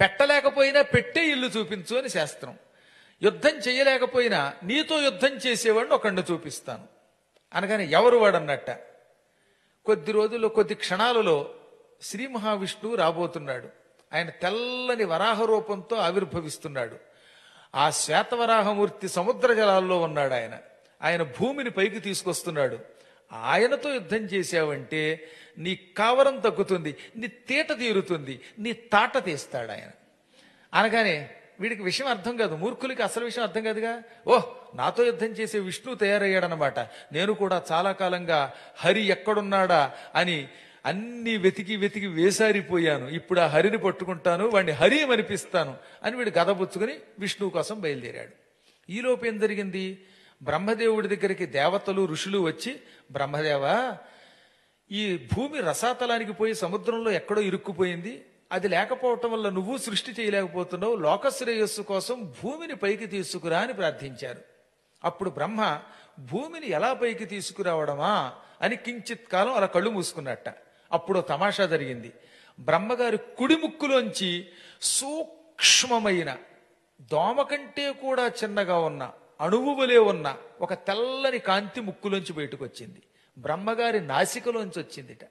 పెట్టలేకపోయినా పెట్టే ఇల్లు చూపించు అని శాస్త్రం యుద్ధం చేయలేకపోయినా నీతో యుద్ధం చేసేవాడిని ఒకడిని చూపిస్తాను అనగానే ఎవరు వాడన్నట్ట కొద్ది రోజుల్లో కొద్ది క్షణాలలో శ్రీ మహావిష్ణువు రాబోతున్నాడు ఆయన తెల్లని వరాహ రూపంతో ఆవిర్భవిస్తున్నాడు ఆ శ్వేతవరాహమూర్తి సముద్ర జలాల్లో ఉన్నాడు ఆయన ఆయన భూమిని పైకి తీసుకొస్తున్నాడు ఆయనతో యుద్ధం చేశావంటే నీ కావరం తగ్గుతుంది నీ తీట తీరుతుంది నీ తాట తీస్తాడు ఆయన అనగానే వీడికి విషయం అర్థం కాదు మూర్ఖులకి అసలు విషయం అర్థం కాదుగా ఓహ్ నాతో యుద్ధం చేసే విష్ణువు తయారయ్యాడనమాట నేను కూడా చాలా కాలంగా హరి ఎక్కడున్నాడా అని అన్ని వెతికి వెతికి వేసారిపోయాను ఇప్పుడు ఆ హరిని పట్టుకుంటాను వాడిని హరి అనిపిస్తాను అని వీడు గదబుచ్చుకుని విష్ణువు కోసం బయలుదేరాడు ఈలోపు ఏం జరిగింది బ్రహ్మదేవుడి దగ్గరికి దేవతలు ఋషులు వచ్చి బ్రహ్మదేవా ఈ భూమి రసాతలానికి పోయి సముద్రంలో ఎక్కడో ఇరుక్కుపోయింది అది లేకపోవటం వల్ల నువ్వు సృష్టి చేయలేకపోతున్నావు లోక శ్రేయస్సు కోసం భూమిని పైకి తీసుకురా అని ప్రార్థించారు అప్పుడు బ్రహ్మ భూమిని ఎలా పైకి తీసుకురావడమా అని కించిత్ కాలం అలా కళ్ళు మూసుకున్నట్ట అప్పుడు ఓ తమాషా జరిగింది బ్రహ్మగారి కుడి ముక్కులోంచి సూక్ష్మమైన దోమ కంటే కూడా చిన్నగా ఉన్న అణువు వలె ఉన్న ఒక తెల్లని కాంతి ముక్కులోంచి బయటకు వచ్చింది బ్రహ్మగారి నాసికలోంచి వచ్చిందిట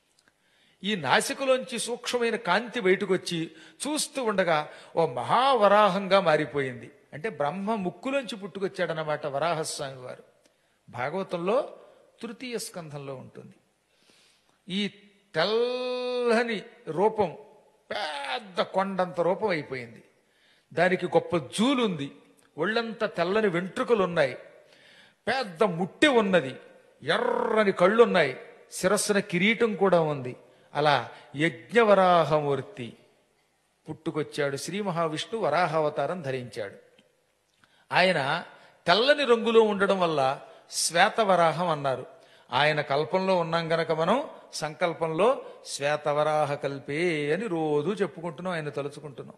ఈ నాసికలోంచి సూక్ష్మమైన కాంతి బయటకు వచ్చి చూస్తూ ఉండగా ఓ మహావరాహంగా మారిపోయింది అంటే బ్రహ్మ ముక్కులోంచి పుట్టుకొచ్చాడనమాట వరాహస్వామి వారు భాగవతంలో తృతీయ స్కంధంలో ఉంటుంది ఈ తెల్లని రూపం పెద్ద కొండంత రూపం అయిపోయింది దానికి గొప్ప జూలుంది ఒళ్ళంతా తెల్లని వెంట్రుకలు ఉన్నాయి పెద్ద ముట్టె ఉన్నది ఎర్రని కళ్ళున్నాయి శిరస్సున కిరీటం కూడా ఉంది అలా యజ్ఞవరాహమూర్తి పుట్టుకొచ్చాడు శ్రీ మహావిష్ణు వరాహావతారం ధరించాడు ఆయన తెల్లని రంగులో ఉండడం వల్ల శ్వేతవరాహం అన్నారు ఆయన కల్పంలో ఉన్నాం గనక మనం సంకల్పంలో శ్వేతవరాహ కల్పే అని రోజు చెప్పుకుంటున్నాం ఆయన తలుచుకుంటున్నాం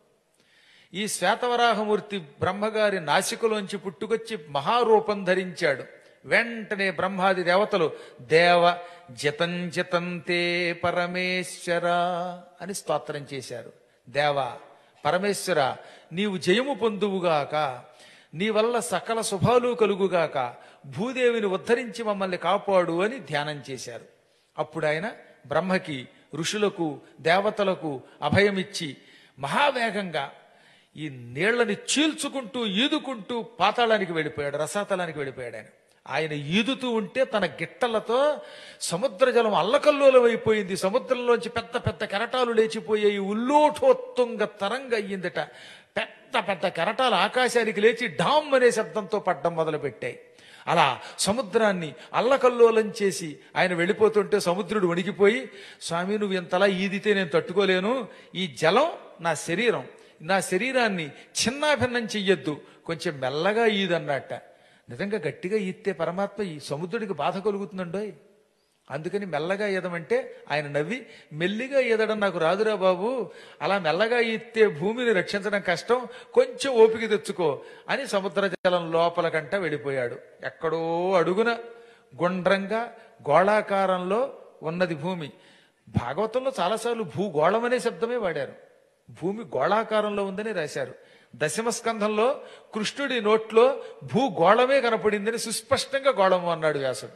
ఈ శ్వేతవరాహమూర్తి బ్రహ్మగారి నాసికలోంచి పుట్టుకొచ్చి మహారూపం ధరించాడు వెంటనే బ్రహ్మాది దేవతలు దేవ జితం జితంతే పరమేశ్వర అని స్తోత్రం చేశారు దేవ పరమేశ్వర నీవు జయము పొందువుగాక నీ వల్ల సకల శుభాలు కలుగుగాక భూదేవిని ఉద్ధరించి మమ్మల్ని కాపాడు అని ధ్యానం చేశారు అప్పుడు ఆయన బ్రహ్మకి ఋషులకు దేవతలకు అభయమిచ్చి మహావేగంగా ఈ నీళ్లని చీల్చుకుంటూ ఈదుకుంటూ పాతాళానికి వెళ్ళిపోయాడు రసాతలానికి వెళ్ళిపోయాడు ఆయన ఆయన ఈదుతూ ఉంటే తన గిట్టలతో సముద్ర జలం అల్లకల్లోలం అయిపోయింది సముద్రంలోంచి పెద్ద పెద్ద కెరటాలు లేచిపోయాయి ఉల్లోఠోత్తుంగ తరంగ అయ్యిందట పెద్ద పెద్ద కెరటాలు ఆకాశానికి లేచి డామ్ అనే శబ్దంతో పడ్డం మొదలుపెట్టాయి అలా సముద్రాన్ని అల్లకల్లోలం చేసి ఆయన వెళ్ళిపోతుంటే సముద్రుడు వణికిపోయి స్వామి నువ్వు ఇంతలా ఈదితే నేను తట్టుకోలేను ఈ జలం నా శరీరం నా శరీరాన్ని చిన్నాభిన్నం చెయ్యొద్దు కొంచెం మెల్లగా ఈదన్నట్ట నిజంగా గట్టిగా ఈస్తే పరమాత్మ ఈ సముద్రుడికి బాధ కలుగుతుందండోయ్ అందుకని మెల్లగా ఈదమంటే ఆయన నవ్వి మెల్లిగా ఈదడం నాకు రాదురా బాబు అలా మెల్లగా ఈస్తే భూమిని రక్షించడం కష్టం కొంచెం ఓపిక తెచ్చుకో అని సముద్ర జలం లోపలకంట వెళ్ళిపోయాడు ఎక్కడో అడుగున గుండ్రంగా గోళాకారంలో ఉన్నది భూమి భాగవతంలో చాలాసార్లు భూగోళం అనే శబ్దమే వాడారు భూమి గోళాకారంలో ఉందని రాశారు దశమ స్కంధంలో కృష్ణుడి నోట్లో భూగోళమే కనపడిందని సుస్పష్టంగా గోళము అన్నాడు వ్యాసుడు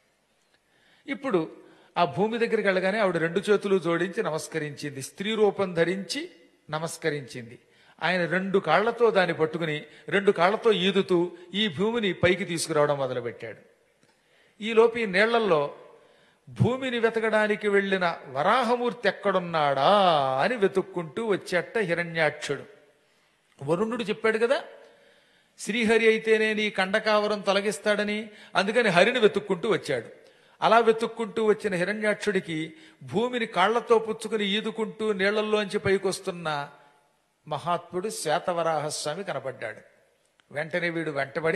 ఇప్పుడు ఆ భూమి దగ్గరికి వెళ్ళగానే ఆవిడ రెండు చేతులు జోడించి నమస్కరించింది స్త్రీ రూపం ధరించి నమస్కరించింది ఆయన రెండు కాళ్లతో దాన్ని పట్టుకుని రెండు కాళ్లతో ఈదుతూ ఈ భూమిని పైకి తీసుకురావడం మొదలుపెట్టాడు ఈలోపు ఈ నీళ్లల్లో భూమిని వెతకడానికి వెళ్ళిన వరాహమూర్తి ఎక్కడున్నాడా అని వెతుక్కుంటూ వచ్చేట హిరణ్యాక్షుడు వరుణుడు చెప్పాడు కదా శ్రీహరి అయితేనే నీ కండకావరం తొలగిస్తాడని అందుకని హరిని వెతుక్కుంటూ వచ్చాడు అలా వెతుక్కుంటూ వచ్చిన హిరణ్యాక్షుడికి భూమిని కాళ్లతో పుచ్చుకుని ఈదుకుంటూ నీళ్లల్లోంచి పైకొస్తున్న మహాత్ముడు శ్వేతవరాహస్వామి కనపడ్డాడు వెంటనే వీడు వెంటబడి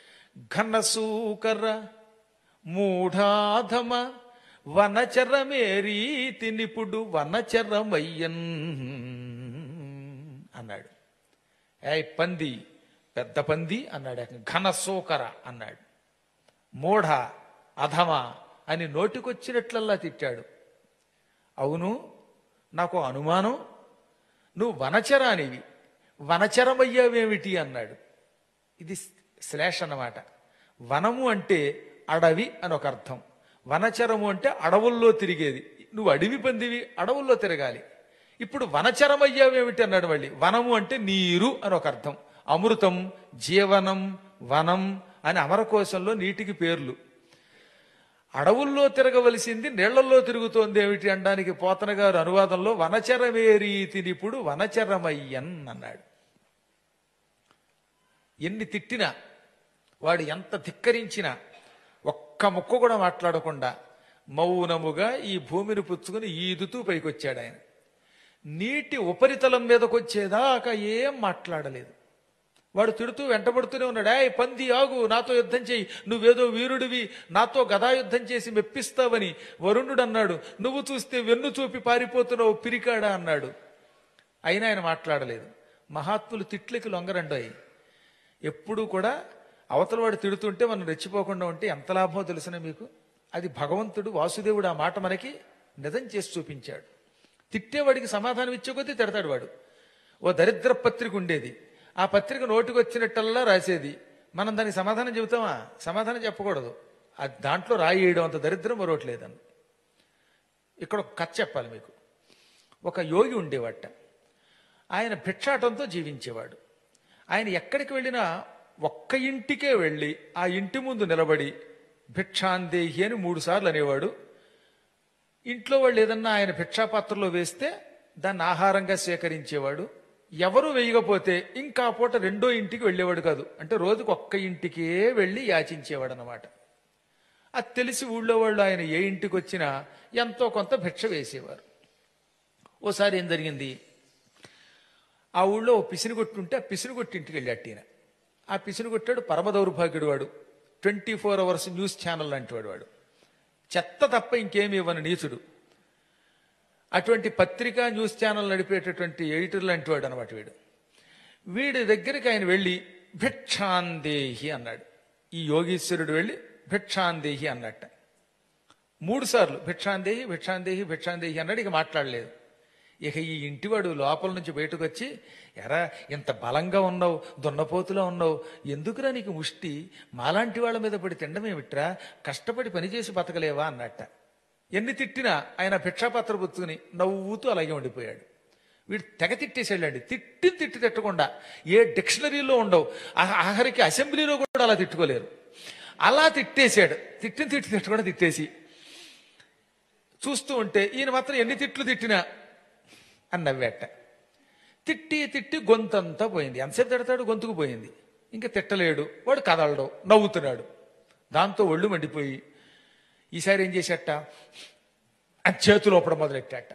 ఘనసూకర మూఢాధమ వనచరమేరీతి నిపుడు వనచరమయ్యన్ అన్నాడు ఏయ్ పంది పెద్ద పంది అన్నాడు ఘనసూకర అన్నాడు మూఢ అధమ అని నోటికొచ్చినట్లల్లా తిట్టాడు అవును నాకు అనుమానం నువ్వు వనచరానివి వనచరమయ్యావేమిటి అన్నాడు ఇది శ్లేష అన్నమాట వనము అంటే అడవి అని ఒక అర్థం వనచరము అంటే అడవుల్లో తిరిగేది నువ్వు అడవి పందివి అడవుల్లో తిరగాలి ఇప్పుడు వనచరమయ్యావేమిటి అన్నాడు మళ్ళీ వనము అంటే నీరు అని ఒక అర్థం అమృతం జీవనం వనం అని అమరకోశంలో నీటికి పేర్లు అడవుల్లో తిరగవలసింది నీళ్లలో తిరుగుతోంది ఏమిటి అనడానికి పోతన గారు అనువాదంలో వనచరమే రీతినిప్పుడు వనచరమయ్యన్ అన్నాడు ఎన్ని తిట్టినా వాడు ఎంత ధిక్కరించినా ఒక్క ముక్క కూడా మాట్లాడకుండా మౌనముగా ఈ భూమిని పుచ్చుకుని ఈదుతూ పైకొచ్చాడు ఆయన నీటి ఉపరితలం మీదకొచ్చేదాకా ఏం మాట్లాడలేదు వాడు తిడుతూ వెంటబడుతూనే ఉన్నాడు ఏ పంది ఆగు నాతో యుద్ధం చేయి నువ్వేదో వీరుడివి నాతో గదా యుద్ధం చేసి మెప్పిస్తావని వరుణుడు అన్నాడు నువ్వు చూస్తే వెన్ను చూపి పారిపోతున్నావు పిరికాడా అన్నాడు అయినా ఆయన మాట్లాడలేదు మహాత్ములు తిట్లకి లొంగరండోయి ఎప్పుడూ కూడా అవతల వాడు తిడుతుంటే మనం రెచ్చిపోకుండా ఉంటే ఎంత లాభమో తెలిసిన మీకు అది భగవంతుడు వాసుదేవుడు ఆ మాట మనకి నిజం చేసి చూపించాడు తిట్టేవాడికి సమాధానం ఇచ్చే కొద్దీ తిడతాడు వాడు ఓ దరిద్ర పత్రిక ఉండేది ఆ పత్రిక నోటికి వచ్చినట్టల్లా రాసేది మనం దానికి సమాధానం చెబుతామా సమాధానం చెప్పకూడదు అది దాంట్లో రాయేయడం అంత దరిద్రం మరొకట్లేదని ఇక్కడ ఒక కథ చెప్పాలి మీకు ఒక యోగి ఉండేవాట ఆయన భిక్షాటంతో జీవించేవాడు ఆయన ఎక్కడికి వెళ్ళినా ఒక్క ఇంటికే వెళ్ళి ఆ ఇంటి ముందు నిలబడి భిక్షాందేహి అని మూడు సార్లు అనేవాడు ఇంట్లో వాళ్ళు ఏదన్నా ఆయన భిక్షాపాత్రలో వేస్తే దాన్ని ఆహారంగా సేకరించేవాడు ఎవరు వేయకపోతే ఇంకా ఆ పూట రెండో ఇంటికి వెళ్ళేవాడు కాదు అంటే రోజుకు ఒక్క ఇంటికే వెళ్ళి యాచించేవాడు అనమాట అది తెలిసి ఊళ్ళో వాళ్ళు ఆయన ఏ ఇంటికి వచ్చినా ఎంతో కొంత భిక్ష వేసేవారు ఓసారి ఏం జరిగింది ఆ ఊళ్ళో ఓ పిసినిగొట్టుంటే ఆ పిసినిగొట్టి ఇంటికి వెళ్ళాడు ఈయన ఆ పిసినిగొట్టాడు పరమ దౌర్భాగ్యుడు వాడు twenty four hours news channel లాంటి వాడు వాడు చెత్త తప్ప ఇంకేమి ఇవ్వని నీచుడు అటువంటి పత్రికా న్యూస్ ఛానల్ నడిపేటటువంటి ఎడిటర్ లాంటి వాడు అనమాట వీడు వీడి దగ్గరికి ఆయన వెళ్ళి భిక్షాందేహి అన్నాడు ఈ యోగీశ్వరుడు వెళ్ళి భిక్షాందేహి అన్నట్ట మూడు సార్లు భిక్షాందేహి భిక్షాందేహి భిక్షాందేహి అన్నాడు ఇక మాట్లాడలేదు ఇక ఈ ఇంటివాడు లోపల నుంచి బయటకు వచ్చి ఎరా ఇంత బలంగా ఉన్నావు దున్నపోతులో ఉన్నావు ఎందుకురా నీకు ముష్టి మాలాంటి వాళ్ళ మీద పడి తిండమేమిట్రా కష్టపడి పనిచేసి బతకలేవా అన్నట్ట ఎన్ని తిట్టినా ఆయన భిక్షాపాత్ర పుచ్చుకుని నవ్వుతూ అలాగే ఉండిపోయాడు వీడు తెగ తిట్టేసాడండి తిట్టి తిట్టి తిట్టకుండా ఏ డిక్షనరీలో ఉండవు ఆ- ఆఖరికి అసెంబ్లీలో కూడా అలా తిట్టుకోలేరు అలా తిట్టేశాడు తిట్టిన తిట్టి తిట్టకుండా తిట్టేసి చూస్తూ ఉంటే ఈయన మాత్రం ఎన్ని తిట్లు తిట్టినా అని నవ్వేట తిట్టి తిట్టి గొంతంతా పోయింది ఎంతసేపు తిడతాడు గొంతుకు పోయింది ఇంకా తిట్టలేడు వాడు కదలడు నవ్వుతున్నాడు దాంతో ఒళ్ళు మండిపోయి ఈసారి ఏం చేసేట అని చేతులు ఓపడం మొదలెట్టాట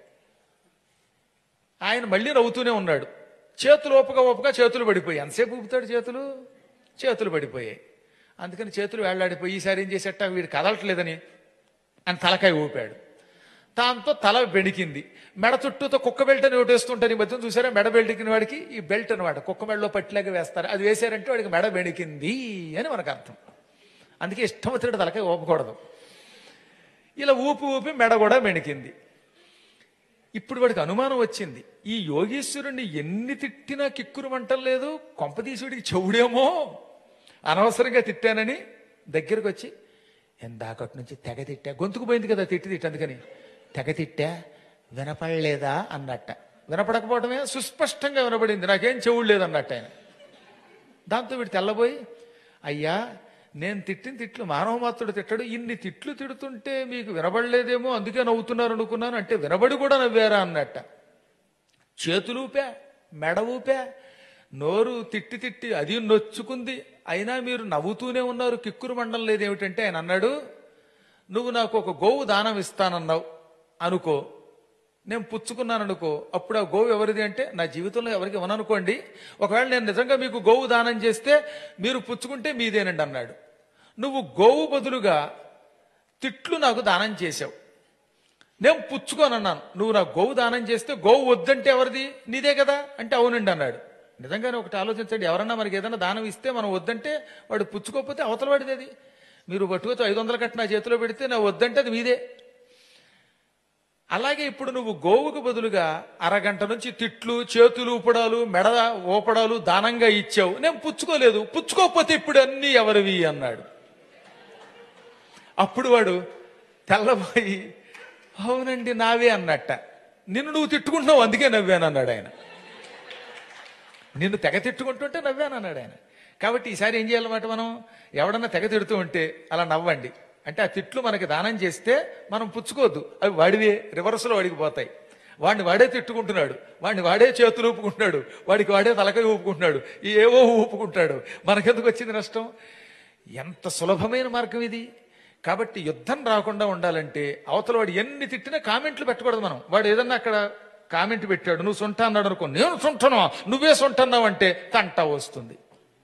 ఆయన మళ్ళీ నవ్వుతూనే ఉన్నాడు చేతులు ఓపగా ఓపగా చేతులు పడిపోయి ఎంతసేపు ఊపుతాడు చేతులు చేతులు పడిపోయాయి అందుకని చేతులు వేళ్లాడిపోయి ఈసారి ఏం చేసేట వీడు కదలట్లేదని అని తలకాయ ఊపాడు దాంతో తల బెణికింది మెడ చుట్టూతో కుక్క బెల్ట్ అని ఒకటి వేస్తుంటారు ఈ మధ్యన చూసారా మెడ బెల్ట్కిన వాడికి ఈ బెల్ట్ అనమాట కుక్క మెడలో పట్టిలాగా వేస్తారు అది వేశారంటే వాడికి మెడ బెణికింది అని మనకు అర్థం అందుకే ఇష్టం వచ్చినట్టు తలకాయ ఊపకూడదు ఇలా ఊపి ఊపి మెడ కూడా బెణికింది ఇప్పుడు వాడికి అనుమానం వచ్చింది ఈ యోగీశ్వరుణ్ణి ఎన్ని తిట్టినా కిక్కురు మంటలేదు కొంపదీసుడికి చెవుడేమో అనవసరంగా తిట్టానని దగ్గరకు వచ్చి ఎందాకటి నుంచి తెగ తిట్టా గొంతుకు పోయింది కదా తిట్టి తిట్టి అందుకని తెగ తిట్టా వినపడలేదా అన్నట్ట వినపడకపోవడమే సుస్పష్టంగా వినపడింది నాకేం చెవుడు లేదన్నట్టు ఆయన దాంతో వీడు తెల్లబోయి అయ్యా నేను తిట్టిన తిట్లు మానవ మాత్రుడు తిట్టాడు ఇన్ని తిట్లు తిడుతుంటే మీకు వినబడలేదేమో అందుకే నవ్వుతున్నారు అనుకున్నాను అంటే వినబడి కూడా నవ్వారా అన్నట్ట చేతులు ఊపా మెడ ఊపా నోరు తిట్టి తిట్టి అది నొచ్చుకుంది అయినా మీరు నవ్వుతూనే ఉన్నారు కిక్కురు మండం లేదేమిటంటే ఆయన అన్నాడు నువ్వు నాకు ఒక గోవు దానం ఇస్తానన్నావు అనుకో నేను పుచ్చుకున్నాను అనుకో అప్పుడు ఆ గోవు ఎవరిది అంటే నా జీవితంలో ఎవరికి ఇవ్వననుకోండి ఒకవేళ నేను నిజంగా మీకు గోవు దానం చేస్తే మీరు పుచ్చుకుంటే మీదేనండి అన్నాడు నువ్వు గోవు బదులుగా తిట్లు నాకు దానం చేశావు నేను పుచ్చుకోనన్నాను నువ్వు నాకు గోవు దానం చేస్తే గోవు వద్దంటే ఎవరిది నీదే కదా అంటే అవునండి అన్నాడు నిజంగానే ఒకటి ఆలోచించండి ఎవరన్నా మనకి ఏదైనా దానం ఇస్తే మనం వద్దంటే వాడు పుచ్చుకోకపోతే అవతల వాడిది అది మీరు పట్టుకొచ్చి ఐదు వందల కట్ట నా చేతిలో పెడితే నా వద్దంటే అది మీదే అలాగే ఇప్పుడు నువ్వు గోవుకు బదులుగా అరగంట నుంచి తిట్లు చేతులు ఊపడాలు మెడ ఊపడాలు దానంగా ఇచ్చావు నేను పుచ్చుకోలేదు పుచ్చుకోకపోతే ఇప్పుడు అన్ని ఎవరివి అన్నాడు అప్పుడు వాడు తెల్లబోయి అవునండి నావే అన్నట్ట నిన్ను నువ్వు తిట్టుకుంటున్నావు అందుకే నవ్వాను అన్నాడు ఆయన నిన్ను తెగ తిట్టుకుంటుంటే నవ్వాను అన్నాడు ఆయన కాబట్టి ఈసారి ఏం చేయాలన్నమాట మనం ఎవడన్నా తెగ తిడుతూ ఉంటే అలా నవ్వండి అంటే ఆ తిట్లు మనకి దానం చేస్తే మనం పుచ్చుకోవద్దు అవి వాడివే రివర్స్లో వాడికి పోతాయి వాడిని వాడే తిట్టుకుంటున్నాడు వాడిని వాడే చేతులు ఊపుకుంటున్నాడు వాడికి వాడే తలకాయ ఊపుకుంటున్నాడు ఈ ఏవో ఊపుకుంటాడు మనకెందుకు వచ్చింది నష్టం ఎంత సులభమైన మార్గం ఇది కాబట్టి యుద్ధం రాకుండా ఉండాలంటే అవతల వాడు ఎన్ని తిట్టినా కామెంట్లు పెట్టకూడదు మనం వాడు ఏదన్నా అక్కడ కామెంట్ పెట్టాడు నువ్వు సొంట అన్నాడు అనుకో నేను సొంటను నువ్వే సొంటన్నావు అంటే తంట వస్తుంది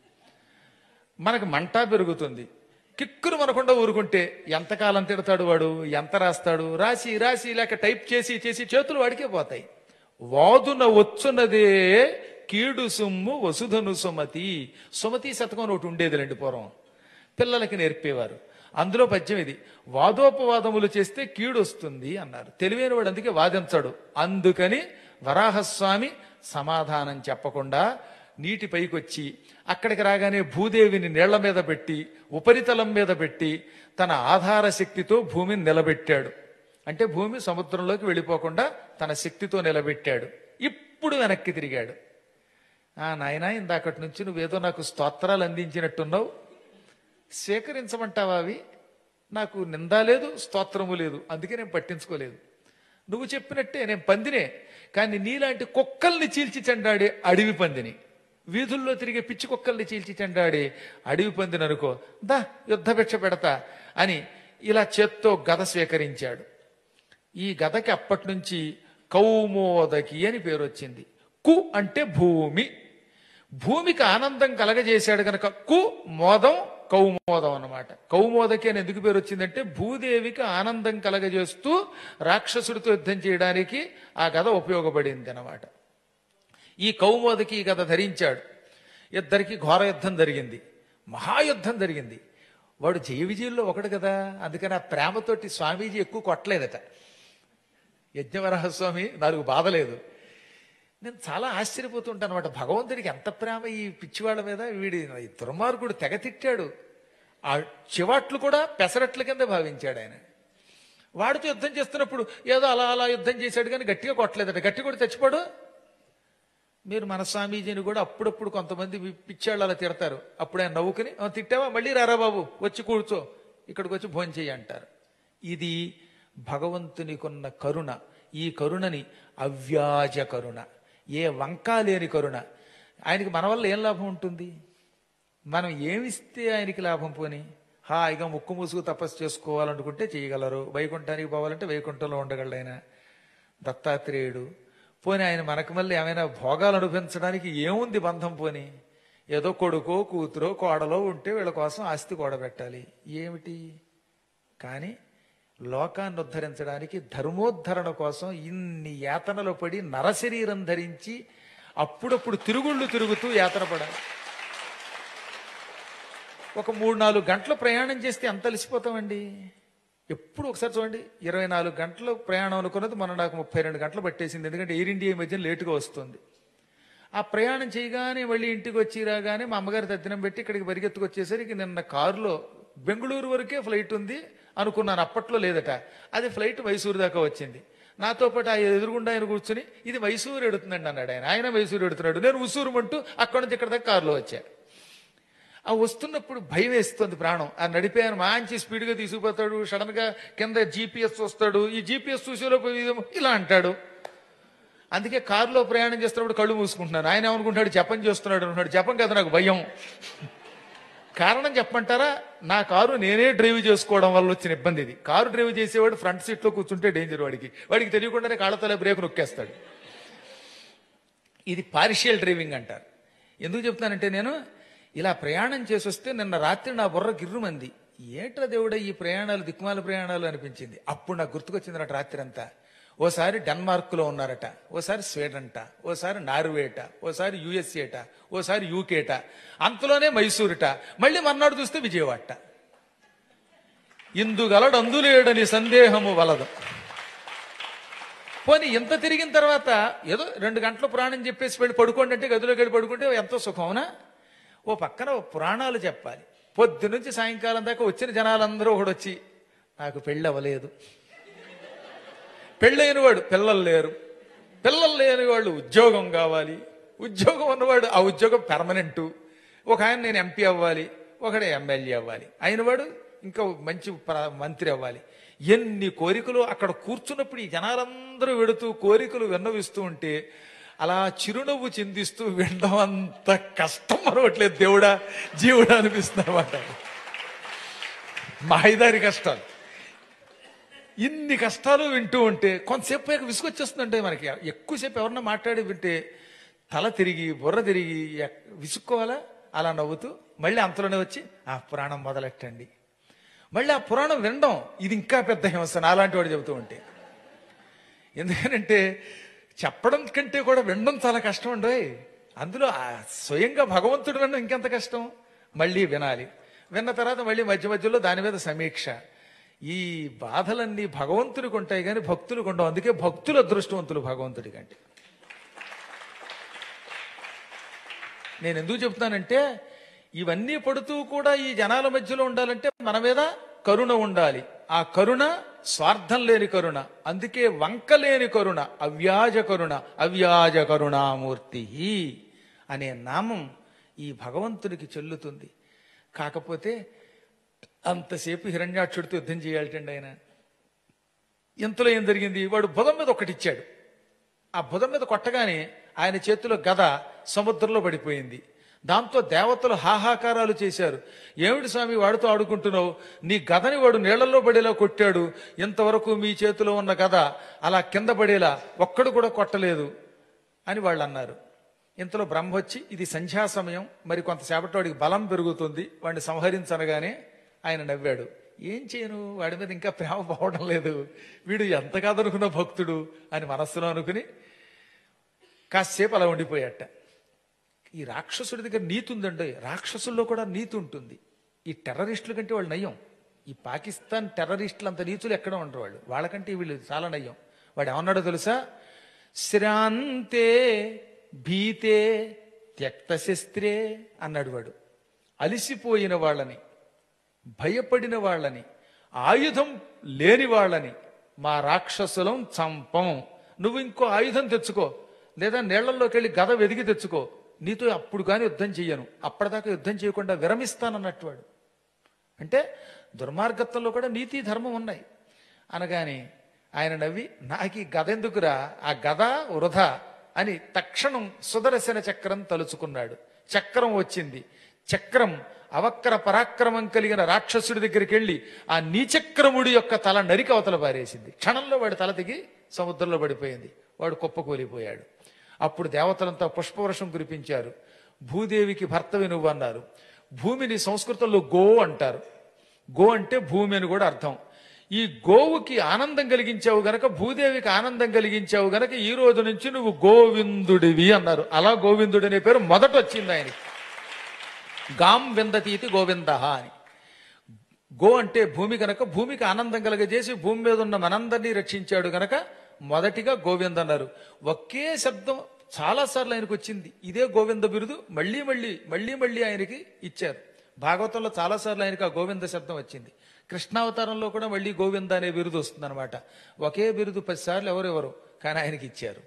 మనకు మంట పెరుగుతుంది కిక్కురు మనకుండా ఊరుకుంటే ఎంతకాలం తిడతాడు వాడు ఎంత రాస్తాడు రాసి రాసి లేక టైప్ చేసి చేసి చేతులు వాడికే పోతాయి వాదున వచ్చున్నదే కీడు సుమ్ము వసుధను సుమతి సుమతి శతకం అని ఒకటి ఉండేదిలేండి పూర్వం పిల్లలకి నేర్పేవారు అందులో పద్యం ఇది వాదోపవాదములు చేస్తే కీడు వస్తుంది అన్నారు తెలివైన వాడు అందుకే వాదించాడు అందుకని వరాహస్వామి సమాధానం చెప్పకుండా నీటి పైకొచ్చి అక్కడికి రాగానే భూదేవిని నీళ్ల మీద పెట్టి ఉపరితలం మీద పెట్టి తన ఆధార శక్తితో భూమిని నిలబెట్టాడు అంటే భూమి సముద్రంలోకి వెళ్ళిపోకుండా తన శక్తితో నిలబెట్టాడు ఇప్పుడు వెనక్కి తిరిగాడు ఆ నాయనా ఇందాకటి నుంచి నువ్వేదో నాకు స్తోత్రాలు అందించినట్టున్నావు స్వీకరించమంటావా అవి నాకు నిందా లేదు స్తోత్రము లేదు అందుకే నేను పట్టించుకోలేదు నువ్వు చెప్పినట్టే నేను పందినే కానీ నీలాంటి కుక్కల్ని చీల్చి చెండాడే అడవి పందిని వీధుల్లో తిరిగే పిచ్చి కుక్కల్ని చీల్చి చెండాడే అడవి పందిని అనుకో దా యుద్ధభిక్ష పెడతా అని ఇలా చేత్తో గద స్వీకరించాడు ఈ గదకి అప్పటి నుంచి కౌమోదకి అని పేరు వచ్చింది కు అంటే భూమి భూమికి ఆనందం కలగజేశాడు గనక కు మోదం కౌమోదం అన్నమాట కౌమోదకి అని ఎందుకు పేరు వచ్చిందంటే భూదేవికి ఆనందం కలగజేస్తూ రాక్షసుడితో యుద్ధం చేయడానికి ఆ గద ఉపయోగపడింది అన్నమాట ఈ కౌమోదకి ఈ గద ధరించాడు ఇద్దరికి ఘోర యుద్ధం జరిగింది మహాయుద్ధం జరిగింది వాడు జయ విజయంలో ఒకడు కదా అందుకని ఆ ప్రేమతోటి స్వామీజీ ఎక్కువ కొట్టలేదట యజ్ఞవరహస్వామి నాలుగు బాధలేదు నేను చాలా ఆశ్చర్యపోతుంటాను అనమాట భగవంతుడికి ఎంత ప్రేమ ఈ పిచ్చివాళ్ళ మీద వీడి ఈ దుర్మార్గుడు తెగ తిట్టాడు ఆ చివాట్లు కూడా పెసరట్ల కింద భావించాడు ఆయన వాడితో యుద్ధం చేస్తున్నప్పుడు ఏదో అలా అలా యుద్ధం చేశాడు కానీ గట్టిగా కొట్టలేదట గట్టి కూడా చచ్చిపోడు మీరు మన స్వామీజీని కూడా అప్పుడప్పుడు కొంతమంది పి- పిచ్చాళ్ళు అలా తిడతారు అప్పుడు ఆయన నవ్వుకుని "ఆ, తిట్టావా మళ్ళీ రారా బాబు వచ్చి కూర్చో ఇక్కడికి వచ్చి భోజనం చెయ్యి అంటారు ఇది భగవంతునికున్న కరుణ ఈ కరుణని అవ్యాజ కరుణ ఏ వంకా లేని కరుణ ఆయనకి మన వల్ల ఏం లాభం ఉంటుంది మనం ఏమిస్తే ఆయనకి లాభం పోని హాయిగా ముక్కు మూసుకు తపస్సు చేసుకోవాలనుకుంటే చేయగలరు వైకుంఠానికి పోవాలంటే వైకుంఠంలో ఉండగలడు ఆయన దత్తాత్రేయుడు పోని ఆయన మనకు మళ్ళీ ఏమైనా భోగాలు అనుభవించడానికి ఏముంది బంధం పోని ఏదో కొడుకో కూతురో కోడలో ఉంటే వీళ్ళ కోసం ఆస్తి కూడబెట్టాలి ఏమిటి కానీ లోకాన్ని ఉద్ధరించడానికి ధర్మోద్ధరణ కోసం ఇన్ని యాతనలు పడి నరశరీరం ధరించి అప్పుడప్పుడు తిరుగుళ్ళు తిరుగుతూ యాతన పడాలి ఒక మూడు నాలుగు గంటలు ప్రయాణం చేస్తే ఎంత అలసిపోతామండి ఎప్పుడు ఒకసారి చూడండి ఇరవై నాలుగు గంటలు ప్రయాణం అనుకున్నది మన నాకు ముప్పై రెండు గంటలు పట్టేసింది ఎందుకంటే ఎయిర్ ఇండియా ఈ మధ్య లేటుగా వస్తుంది ఆ ప్రయాణం చేయగానే మళ్ళీ ఇంటికి వచ్చి రాగానే మా అమ్మగారి తద్దినం పెట్టి ఇక్కడికి పరిగెత్తుకొచ్చేసరికి నిన్న కారులో బెంగళూరు వరకే ఫ్లైట్ ఉంది అనుకున్నాను అప్పట్లో లేదట అది ఫ్లైట్ మైసూరు దాకా వచ్చింది నాతో పాటు ఆ ఎదురుగుండా ఆయన కూర్చుని ఇది మైసూరు ఎడుతుందండి అన్నాడు ఆయన ఆయన మైసూరు ఎడుతున్నాడు నేను ఉసూరు అంటూ అక్కడి నుంచి ఇక్కడ దాకా కారులో వచ్చా ఆ వస్తున్నప్పుడు భయం వేస్తుంది ప్రాణం ఆ నడిపే ఆయన మంచి స్పీడ్గా తీసుకుపోతాడు సడన్ గా కింద జీపీఎస్ వస్తాడు ఈ జీపీఎస్ చూసేలోపు ఇదేమో ఇలా అంటాడు అందుకే కారులో ప్రయాణం చేస్తున్నప్పుడు కళ్ళు మూసుకుంటున్నాను ఆయన ఏమనుకుంటాడు జపం చేస్తున్నాడు అనుకుంటాడు జపం కదా నాకు భయం కారణం చెప్పమంటారా నా కారు నేనే డ్రైవ్ చేసుకోవడం వల్ల వచ్చిన ఇబ్బంది ఇది కారు డ్రైవ్ చేసేవాడు ఫ్రంట్ సీట్లో కూర్చుంటే డేంజర్ వాడికి వాడికి తెలియకుండానే కాళ్ళతల బ్రేక్ నొక్కేస్తాడు ఇది పార్షియల్ డ్రైవింగ్ అంటారు ఎందుకు చెప్తానంటే నేను ఇలా ప్రయాణం చేసి వస్తే నిన్న రాత్రి నా బుర్ర గిర్రుమంది ఏట్రా దేవుడా ఈ ప్రయాణాలు దిక్కుమాల ప్రయాణాలు అనిపించింది అప్పుడు నాకు గుర్తుకొచ్చింది నాటి రాత్రి అంతా ఓసారి డెన్మార్క్లో ఉన్నారట ఓసారి స్వీడన్ట ఓసారి నార్వేట ఓసారి యుఎస్ఏట ఓసారి యూకేట అంతలోనే మైసూరుట మళ్ళీ మర్నాడు చూస్తే విజయవాడ ఇందుగలడు అందులేడని సందేహము వలదు పోనీ ఇంత తిరిగిన తర్వాత ఏదో రెండు గంటలు పురాణం చెప్పేసి వెళ్ళి పడుకోండి అంటే గదిలోకి వెళ్ళి పడుకుంటే ఎంతో సుఖం అవునా ఓ పక్కన ఓ పురాణాలు చెప్పాలి పొద్దు నుంచి సాయంకాలం దాకా వచ్చిన జనాలందరూ ఒకడు వచ్చి నాకు పెళ్ళి అవ్వలేదు పెళ్ళైన వాడు పిల్లలు లేరు పిల్లలు లేని వాళ్ళు ఉద్యోగం కావాలి ఉద్యోగం ఉన్నవాడు ఆ ఉద్యోగం పెర్మనెంట్ ఒక ఆయన నేను ఎంపీ అవ్వాలి ఒకడే ఎమ్మెల్యే అవ్వాలి అయినవాడు ఇంకా మంచి ప్ర- మంత్రి అవ్వాలి ఎన్ని కోరికలు అక్కడ కూర్చున్నప్పుడు ఈ జనాలందరూ వెడుతూ కోరికలు విన్నవిస్తూ ఉంటే అలా చిరునవ్వు చిందిస్తూ వినడం అంత కష్టం మరవట్లేదు దేవుడా జీవుడా అనిపిస్తుంది అనమాట మాయిదారి కష్టాలు ఇన్ని కష్టాలు వింటూ ఉంటే కొంతసేపు పైకి విసుగొచ్చేస్తుందంటే మనకి ఎక్కువసేపు ఎవరన్నా మాట్లాడి వింటే తల తిరిగి బుర్ర తిరిగి ఎక్- విసుక్కోవాలా అలా నవ్వుతూ మళ్ళీ అంతలోనే వచ్చి ఆ పురాణం మొదలెట్టండి మళ్ళీ ఆ పురాణం వినడం ఇది ఇంకా పెద్ద హింస అలాంటి వాడు చెబుతూ ఉంటే ఎందుకనంటే చెప్పడం కంటే కూడా వినడం చాలా కష్టం అండి అందులో ఆ స్వయంగా భగవంతుడు వినడం ఇంకెంత కష్టం మళ్ళీ వినాలి విన్న తర్వాత మళ్ళీ మధ్య మధ్యలో దాని మీద సమీక్ష ఈ బాధలన్నీ భగవంతుడికి ఉంటాయి కానీ భక్తులకు ఉండవు అందుకే భక్తులు అదృష్టవంతులు భగవంతుడి కంటే నేను ఎందుకు చెప్తానంటే ఇవన్నీ పడుతూ కూడా ఈ జనాల మధ్యలో ఉండాలంటే మన మీద కరుణ ఉండాలి ఆ కరుణ స్వార్థం లేని కరుణ అందుకే వంక లేని కరుణ అవ్యాజ కరుణ అవ్యాజ కరుణామూర్తి అనే నామం ఈ భగవంతునికి చెల్లుతుంది కాకపోతే అంతసేపు హిరణ్యాక్షుడితో యుద్ధం చేయాలటండి ఆయన ఇంతలో ఏం జరిగింది వాడు బుధం మీద ఒకటి ఇచ్చాడు ఆ బుధం మీద కొట్టగానే ఆయన చేతిలో గద సముద్రంలో పడిపోయింది దాంతో దేవతలు హాహాకారాలు చేశారు ఏమిటి స్వామి వాడితో ఆడుకుంటున్నావు నీ గదని వాడు నీళ్లలో పడేలా కొట్టాడు ఇంతవరకు మీ చేతిలో ఉన్న గద అలా కింద పడేలా ఒక్కడు కూడా కొట్టలేదు అని వాళ్ళు అన్నారు ఇంతలో బ్రహ్మ వచ్చి ఇది సంధ్యా సమయం మరి కొంతసేపటి వాడికి బలం పెరుగుతుంది వాడిని సంహరించనగానే ఆయన నవ్వాడు ఏం చేయను వాడి మీద ఇంకా ప్రేమ పోవడం లేదు వీడు ఎంత కాదనుకున్న భక్తుడు అని మనస్సులో అనుకుని కాసేపు అలా ఉండిపోయాట ఈ రాక్షసుడి దగ్గర నీతి ఉందండి రాక్షసుల్లో కూడా నీతి ఉంటుంది ఈ టెర్రరిస్టుల కంటే వాళ్ళు నయ్యం ఈ పాకిస్తాన్ టెర్రరిస్టులు అంత నీతులు ఎక్కడ ఉండరు వాళ్ళు వాళ్ళకంటే వీళ్ళు చాలా నయ్యం వాడు ఏమన్నాడో తెలుసా శ్రాంతే భీతే త్యక్త శస్త్రే అన్నాడు వాడు అలిసిపోయిన వాళ్ళని భయపడిన వాళ్ళని ఆయుధం లేని వాళ్ళని మా రాక్షసులం చంపం నువ్వు ఇంకో ఆయుధం తెచ్చుకో లేదా నీళ్లలోకి వెళ్ళి గద వెదిగి తెచ్చుకో నీతో అప్పుడు కానీ యుద్ధం చెయ్యను అప్పటిదాకా యుద్ధం చేయకుండా విరమిస్తానన్నట్టు వాడు అంటే దుర్మార్గత్వంలో కూడా నీతి ధర్మం ఉన్నాయి అనగాని ఆయన నవ్వి నాకు ఈ గద ఎందుకురా ఆ గద వృధా అని తక్షణం సుదర్శన చక్రం తలుచుకున్నాడు చక్రం వచ్చింది చక్రం అవక్ర పరాక్రమం కలిగిన రాక్షసుడి దగ్గరికి వెళ్ళి ఆ నీచక్రముడి యొక్క తల నరికి అవతల పారేసింది క్షణంలో వాడి తల దిగి సముద్రంలో పడిపోయింది వాడు కుప్పకూలిపోయాడు అప్పుడు దేవతలంతా పుష్పవర్షం కురిపించారు భూదేవికి భర్తవి నువ్వు అన్నారు భూమిని సంస్కృతంలో గో అంటారు గో అంటే భూమి అని కూడా అర్థం ఈ గోవుకి ఆనందం కలిగించావు గనక భూదేవికి ఆనందం కలిగించావు గనక ఈ రోజు నుంచి నువ్వు గోవిందుడివి అన్నారు అలా గోవిందుడు అనే పేరు మొదట వచ్చింది ఆయనకి గాం విందతీతి గోవింద అని గో అంటే భూమి గనక భూమికి ఆనందం కలగజేసి భూమి మీద ఉన్న మనందరినీ రక్షించాడు గనక మొదటిగా గోవింద అన్నారు ఒకే శబ్దం చాలా సార్లు ఆయనకు వచ్చింది ఇదే గోవింద బిరుదు మళ్ళీ మళ్ళీ మళ్ళీ మళ్ళీ ఆయనకి ఇచ్చారు భాగవతంలో చాలా సార్లు ఆయనకి ఆ గోవింద శబ్దం వచ్చింది కృష్ణావతారంలో కూడా మళ్ళీ గోవింద అనే బిరుదు వస్తుంది ఒకే బిరుదు పదిసార్లు ఎవరెవరు కానీ ఆయనకి ఇచ్చారు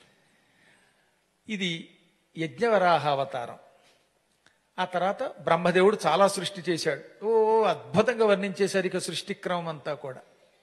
ఇది యజ్ఞవరాహ అవతారం ఆ తర్వాత బ్రహ్మదేవుడు చాలా సృష్టి చేశాడు ఓ అద్భుతంగా వర్ణించేశారు ఇక సృష్టి క్రమం అంతా కూడా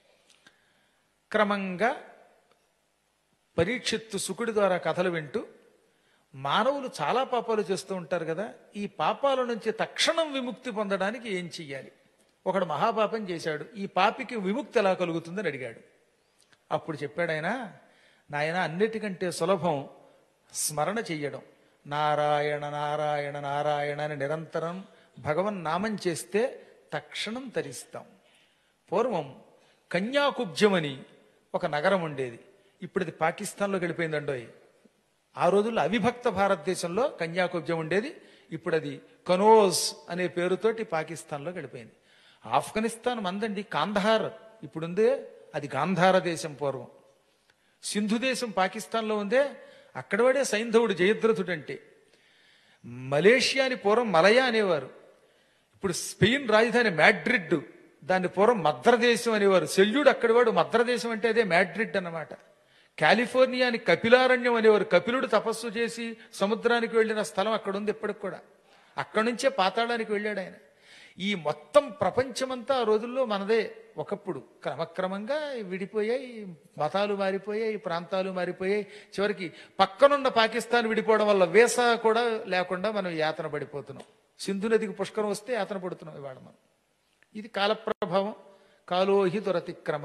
క్రమంగా పరీక్షిత్తు సుకుడి ద్వారా కథలు వింటూ మానవులు చాలా పాపాలు చేస్తూ ఉంటారు కదా ఈ పాపాల నుంచి తక్షణం విముక్తి పొందడానికి ఏం చెయ్యాలి ఒకడు మహాపాపం చేశాడు ఈ పాపికి విముక్తి ఎలా కలుగుతుందని అడిగాడు అప్పుడు చెప్పాడు ఆయన నాయన అన్నిటికంటే సులభం స్మరణ చెయ్యడం నారాయణ నారాయణ నారాయణ అని నిరంతరం భగవన్ నామం చేస్తే తక్షణం తరిస్తాం పూర్వం కన్యాకుబ్జమని ఒక నగరం ఉండేది ఇప్పుడు ఇది పాకిస్తాన్లో గడిపోయిందండోయ్ ఆ రోజుల్లో అవిభక్త భారతదేశంలో కన్యాకుబ్జం ఉండేది ఇప్పుడు అది కనోజ్ అనే పేరుతోటి పాకిస్తాన్లో గడిపోయింది ఆఫ్ఘనిస్తాన్ మందండి కాందహార్ ఇప్పుడుందే అది గాంధార దేశం పూర్వం సింధు దేశం పాకిస్తాన్లో ఉందే అక్కడ వాడే సైంధవుడు జయద్రథుడు అంటే మలేషియాని పూర్వం మలయా అనేవారు ఇప్పుడు స్పెయిన్ రాజధాని మ్యాడ్రిడ్ దాన్ని పూర్వం మద్రదేశం అనేవారు శల్యుడు అక్కడి వాడు మద్రదేశం అంటే అదే మ్యాడ్రిడ్ అన్నమాట కాలిఫోర్నియాని కపిలారణ్యం అనేవారు కపిలుడు తపస్సు చేసి సముద్రానికి వెళ్ళిన స్థలం అక్కడ ఉంది ఇప్పటికి కూడా అక్కడి నుంచే పాతాళానికి వెళ్ళాడు ఆయన ఈ మొత్తం ప్రపంచమంతా ఆ రోజుల్లో మనదే ఒకప్పుడు క్రమక్రమంగా విడిపోయాయి మతాలు మారిపోయాయి ప్రాంతాలు మారిపోయాయి చివరికి పక్కనున్న పాకిస్తాన్ విడిపోవడం వల్ల వీసా కూడా లేకుండా మనం యాతన పడిపోతున్నాం సింధు నదికి పుష్కరం వస్తే యాతన పడుతున్నాం ఇవాళ మనం ఇది కాలప్రభావం కాలోహి దురతిక్రమ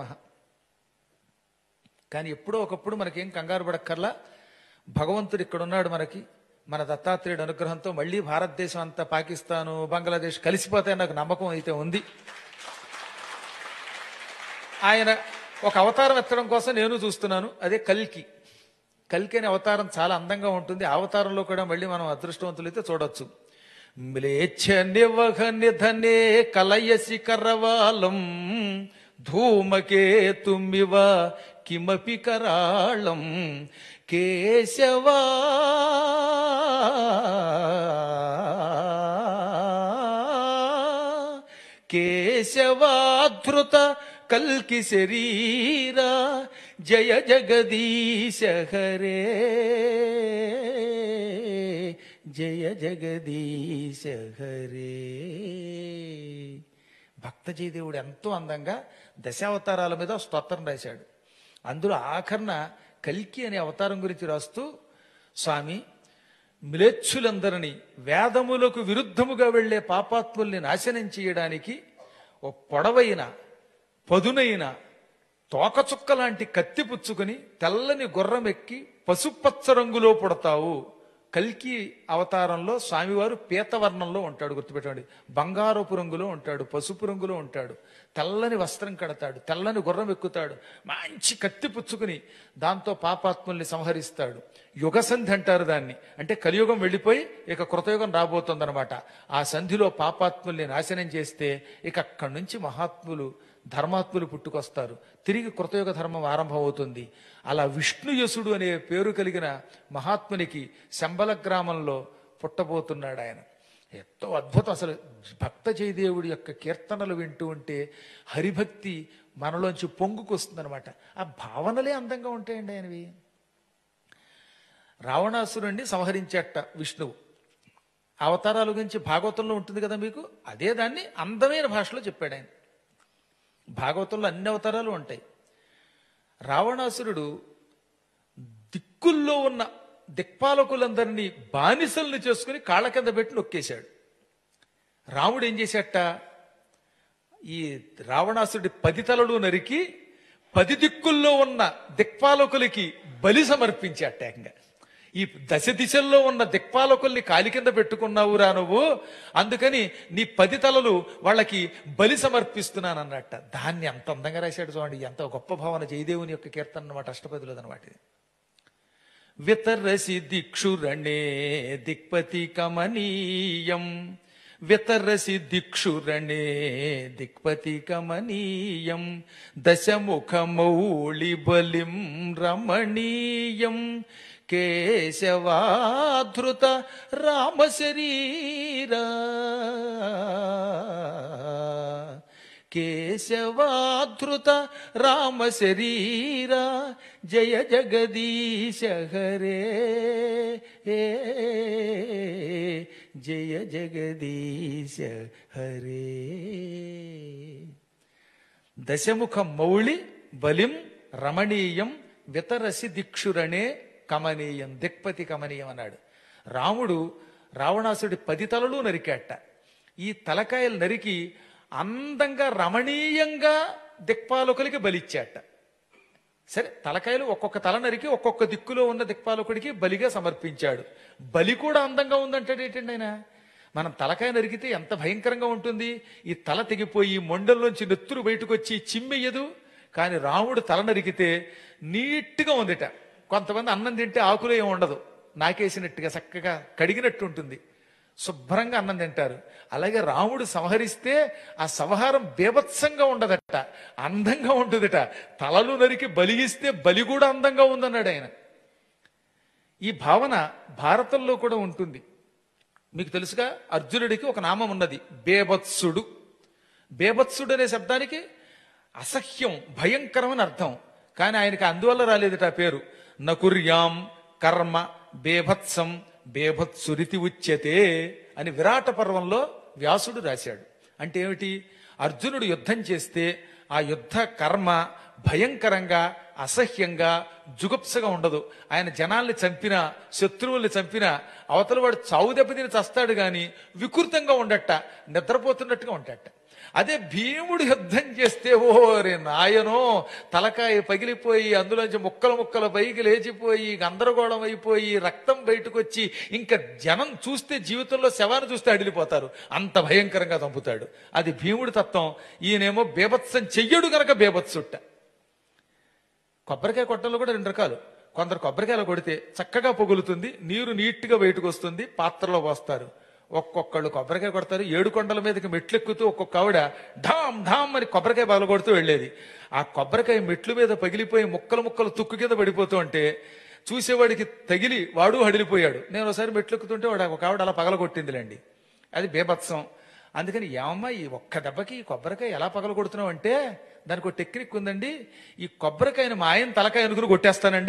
కానీ ఎప్పుడో ఒకప్పుడు మనకేం కంగారు పడక్కర్లా భగవంతుడు ఇక్కడ ఉన్నాడు మనకి మన దత్తాత్రేయుడు అనుగ్రహంతో మళ్ళీ భారతదేశం అంతా పాకిస్తాను బంగ్లాదేశ్ కలిసిపోతాయని నాకు నమ్మకం అయితే ఉంది ఆయన ఒక అవతారం ఎత్తడం కోసం నేను చూస్తున్నాను అదే కల్కి కల్కి అనే అవతారం చాలా అందంగా ఉంటుంది ఆ అవతారంలో కూడా మళ్ళీ మనం అదృష్టవంతులైతే చూడొచ్చు మ్లేచ్ఛ నివహ నిధనే కలయసి కరవాలం ధూమకేతుమివ కిమపి కరాళం కేశవా కేశవాధృత కల్కి శరీర జయ జగదీశ హరే జయ జగదీశ హరే భక్త జయదేవుడు ఎంతో అందంగా దశావతారాల మీద స్తోత్రం రాశాడు అందులో ఆఖరణ కల్కి అనే అవతారం గురించి రాస్తూ స్వామి మ్లేచ్ఛులందరినీ వేదములకు విరుద్ధముగా వెళ్లే పాపాత్ముల్ని నాశనం చేయడానికి ఓ పొడవైన పదునైన తోకచుక్క లాంటి కత్తి పుచ్చుకొని తెల్లని గుర్రం ఎక్కి పసుపచ్చ రంగులో పుడతావు కల్కి అవతారంలో స్వామివారు పీతవర్ణంలో ఉంటాడు గుర్తుపెట్టండి బంగారపు రంగులో ఉంటాడు పసుపు రంగులో ఉంటాడు తెల్లని వస్త్రం కడతాడు తెల్లని గుర్రం ఎక్కుతాడు మంచి కత్తి పుచ్చుకుని దాంతో పాపాత్ముల్ని సంహరిస్తాడు యుగ సంధి అంటారు దాన్ని అంటే కలియుగం వెళ్ళిపోయి ఇక కృతయుగం రాబోతుందన్నమాట ఆ సంధిలో పాపాత్ముల్ని నాశనం చేస్తే ఇక అక్కడి నుంచి మహాత్ములు ధర్మాత్ములు పుట్టుకొస్తారు తిరిగి కృతయుగ ధర్మం ఆరంభం అవుతుంది అలా విష్ణుయసుడు అనే పేరు కలిగిన మహాత్మునికి శంబల గ్రామంలో పుట్టబోతున్నాడు ఆయన ఎంతో అద్భుతం అసలు భక్త జయదేవుడి యొక్క కీర్తనలు వింటూ ఉంటే హరిభక్తి మనలోంచి పొంగుకొస్తుందన్నమాట ఆ భావనలే అందంగా ఉంటాయండి ఆయనవి రావణాసురుణ్ణి సంహరించేట విష్ణువు అవతారాల గురించి భాగవతంలో ఉంటుంది కదా మీకు అదే దాన్ని అందమైన భాషలో చెప్పాడు ఆయన భాగవతంలో అన్ని అవతారాలు ఉంటాయి రావణాసురుడు దిక్కుల్లో ఉన్న దిక్పాలకులందరినీ బానిసల్ని చేసుకుని కాళ్ళ కింద పెట్టి నొక్కేశాడు రాముడు ఏం చేశాట ఈ రావణాసుడి పది తలలు నరికి పది దిక్కుల్లో ఉన్న దిక్పాలకులకి బలి సమర్పించాట ఏకంగా ఈ దశ దిశల్లో ఉన్న దిక్పాలకుల్ని కాలి కింద పెట్టుకున్నావురా నువ్వు అందుకని నీ పది తలలు వాళ్ళకి బలి సమర్పిస్తున్నాను అన్నట్ట దాన్ని అంత అందంగా రాశాడు చూడండి ఎంత గొప్ప భావన జయదేవుని యొక్క కీర్తన అనమాట అష్టపదిలో అనమాట ఇది వితరసి దిక్షురణే దిక్పతి కమనీయం వితరసి దిక్షురణే దిక్పతి కమనీయం దశముఖమౌళి బలిం రమణీయం కేశవాధృత రామ శరీరా కేశవాధృత రామ శరీరా జయ జగదీశ హరే జయ జగదీశ హరే దశముఖ మౌళి బలిం రమణీయం వితరసి దిక్షురణే కమనీయం దిక్పతి కమనీయం అన్నాడు రాముడు రావణాసుడి పది తలలు నరికాట ఈ తలకాయలు నరికి అందంగా రమణీయంగా దిక్పాలకులకి బలిచ్చాట సరే తలకాయలు ఒక్కొక్క తల నరికి ఒక్కొక్క దిక్కులో ఉన్న దిక్పాలకుడికి బలిగా సమర్పించాడు బలి కూడా అందంగా ఉందంటాడు ఏంటండి ఆయన మనం తలకాయ నరికితే ఎంత భయంకరంగా ఉంటుంది ఈ తల తెగిపోయి మొండల్లోంచి నెత్తురు బయటకు వచ్చి చిమ్మెయ్యదు కానీ రాముడు తల నరికితే నీట్గా ఉందిట కొంతమంది అన్నం తింటే ఆకులో ఏమి ఉండదు నాకేసినట్టుగా చక్కగా కడిగినట్టు ఉంటుంది శుభ్రంగా అన్నం తింటారు అలాగే రాముడు సంహరిస్తే ఆ సంహారం బీభత్సంగా ఉండదట అందంగా ఉంటుందట తలలు నరికి బలిగిస్తే బలి కూడా అందంగా ఉందన్నాడు ఆయన ఈ భావన భారతంలో కూడా ఉంటుంది మీకు తెలుసుగా అర్జునుడికి ఒక నామం ఉన్నది బేభత్సుడు బేభత్సుడు అనే శబ్దానికి అసహ్యం భయంకరం అని అర్థం కానీ ఆయనకి అందువల్ల రాలేదట ఆ పేరు నకుర్యాం కర్మ బేభత్సం బేభత్సురితి ఉచ్యతే అని విరాట పర్వంలో వ్యాసుడు రాశాడు అంటే ఏమిటి అర్జునుడు యుద్ధం చేస్తే ఆ యుద్ధ కర్మ భయంకరంగా అసహ్యంగా జుగుప్సగా ఉండదు ఆయన జనాల్ని చంపినా శత్రువుల్ని చంపినా అవతల వాడు చావు దెబ్బతిని చస్తాడు గాని వికృతంగా ఉండట నిద్రపోతున్నట్టుగా ఉండట అదే భీముడు యుద్ధం చేస్తే ఓరే నాయనో తలకాయ పగిలిపోయి అందులోంచి ముక్కలు ముక్కలు పైకి లేచిపోయి గందరగోళం అయిపోయి రక్తం బయటకు వచ్చి ఇంకా జనం చూస్తే జీవితంలో శవాన్ని చూస్తే అడిలిపోతారు అంత భయంకరంగా చంపుతాడు అది భీముడి తత్వం ఈయనేమో బేభత్సం చెయ్యడు గనక బేభత్సుట్ట కొబ్బరికాయ కొట్టంలో కూడా రెండు రకాలు కొందరు కొబ్బరికాయలు కొడితే చక్కగా పొగులుతుంది నీరు నీట్గా బయటకు వస్తుంది పాత్రలో పోస్తారు ఒక్కొక్కళ్ళు కొబ్బరికాయ కొడతారు ఏడు కొండల మీదకి మెట్లెక్కుతూ ఒక్కొక్క ఆవిడ ఢామ్ ఢామ్ అని కొబ్బరికాయ బల కొడుతూ వెళ్ళేది ఆ కొబ్బరికాయ మెట్ల మీద పగిలిపోయి ముక్కలు ముక్కలు తుక్కు కింద పడిపోతూ ఉంటే చూసేవాడికి తగిలి వాడు హడిలిపోయాడు నేను ఒకసారి మెట్లెక్కుతుంటే వాడు ఒక ఆవిడ అలా పగలగొట్టిందిలేండి అది బేభత్సం అందుకని ఏమమ్మా ఈ ఒక్క దెబ్బకి ఈ కొబ్బరికాయ ఎలా పగల కొడుతున్నావు అంటే దానికి ఒక టెక్నిక్ ఉందండి ఈ కొబ్బరికాయని మా ఆయన తలకాయ అనుకుని కొట్టేస్తానండి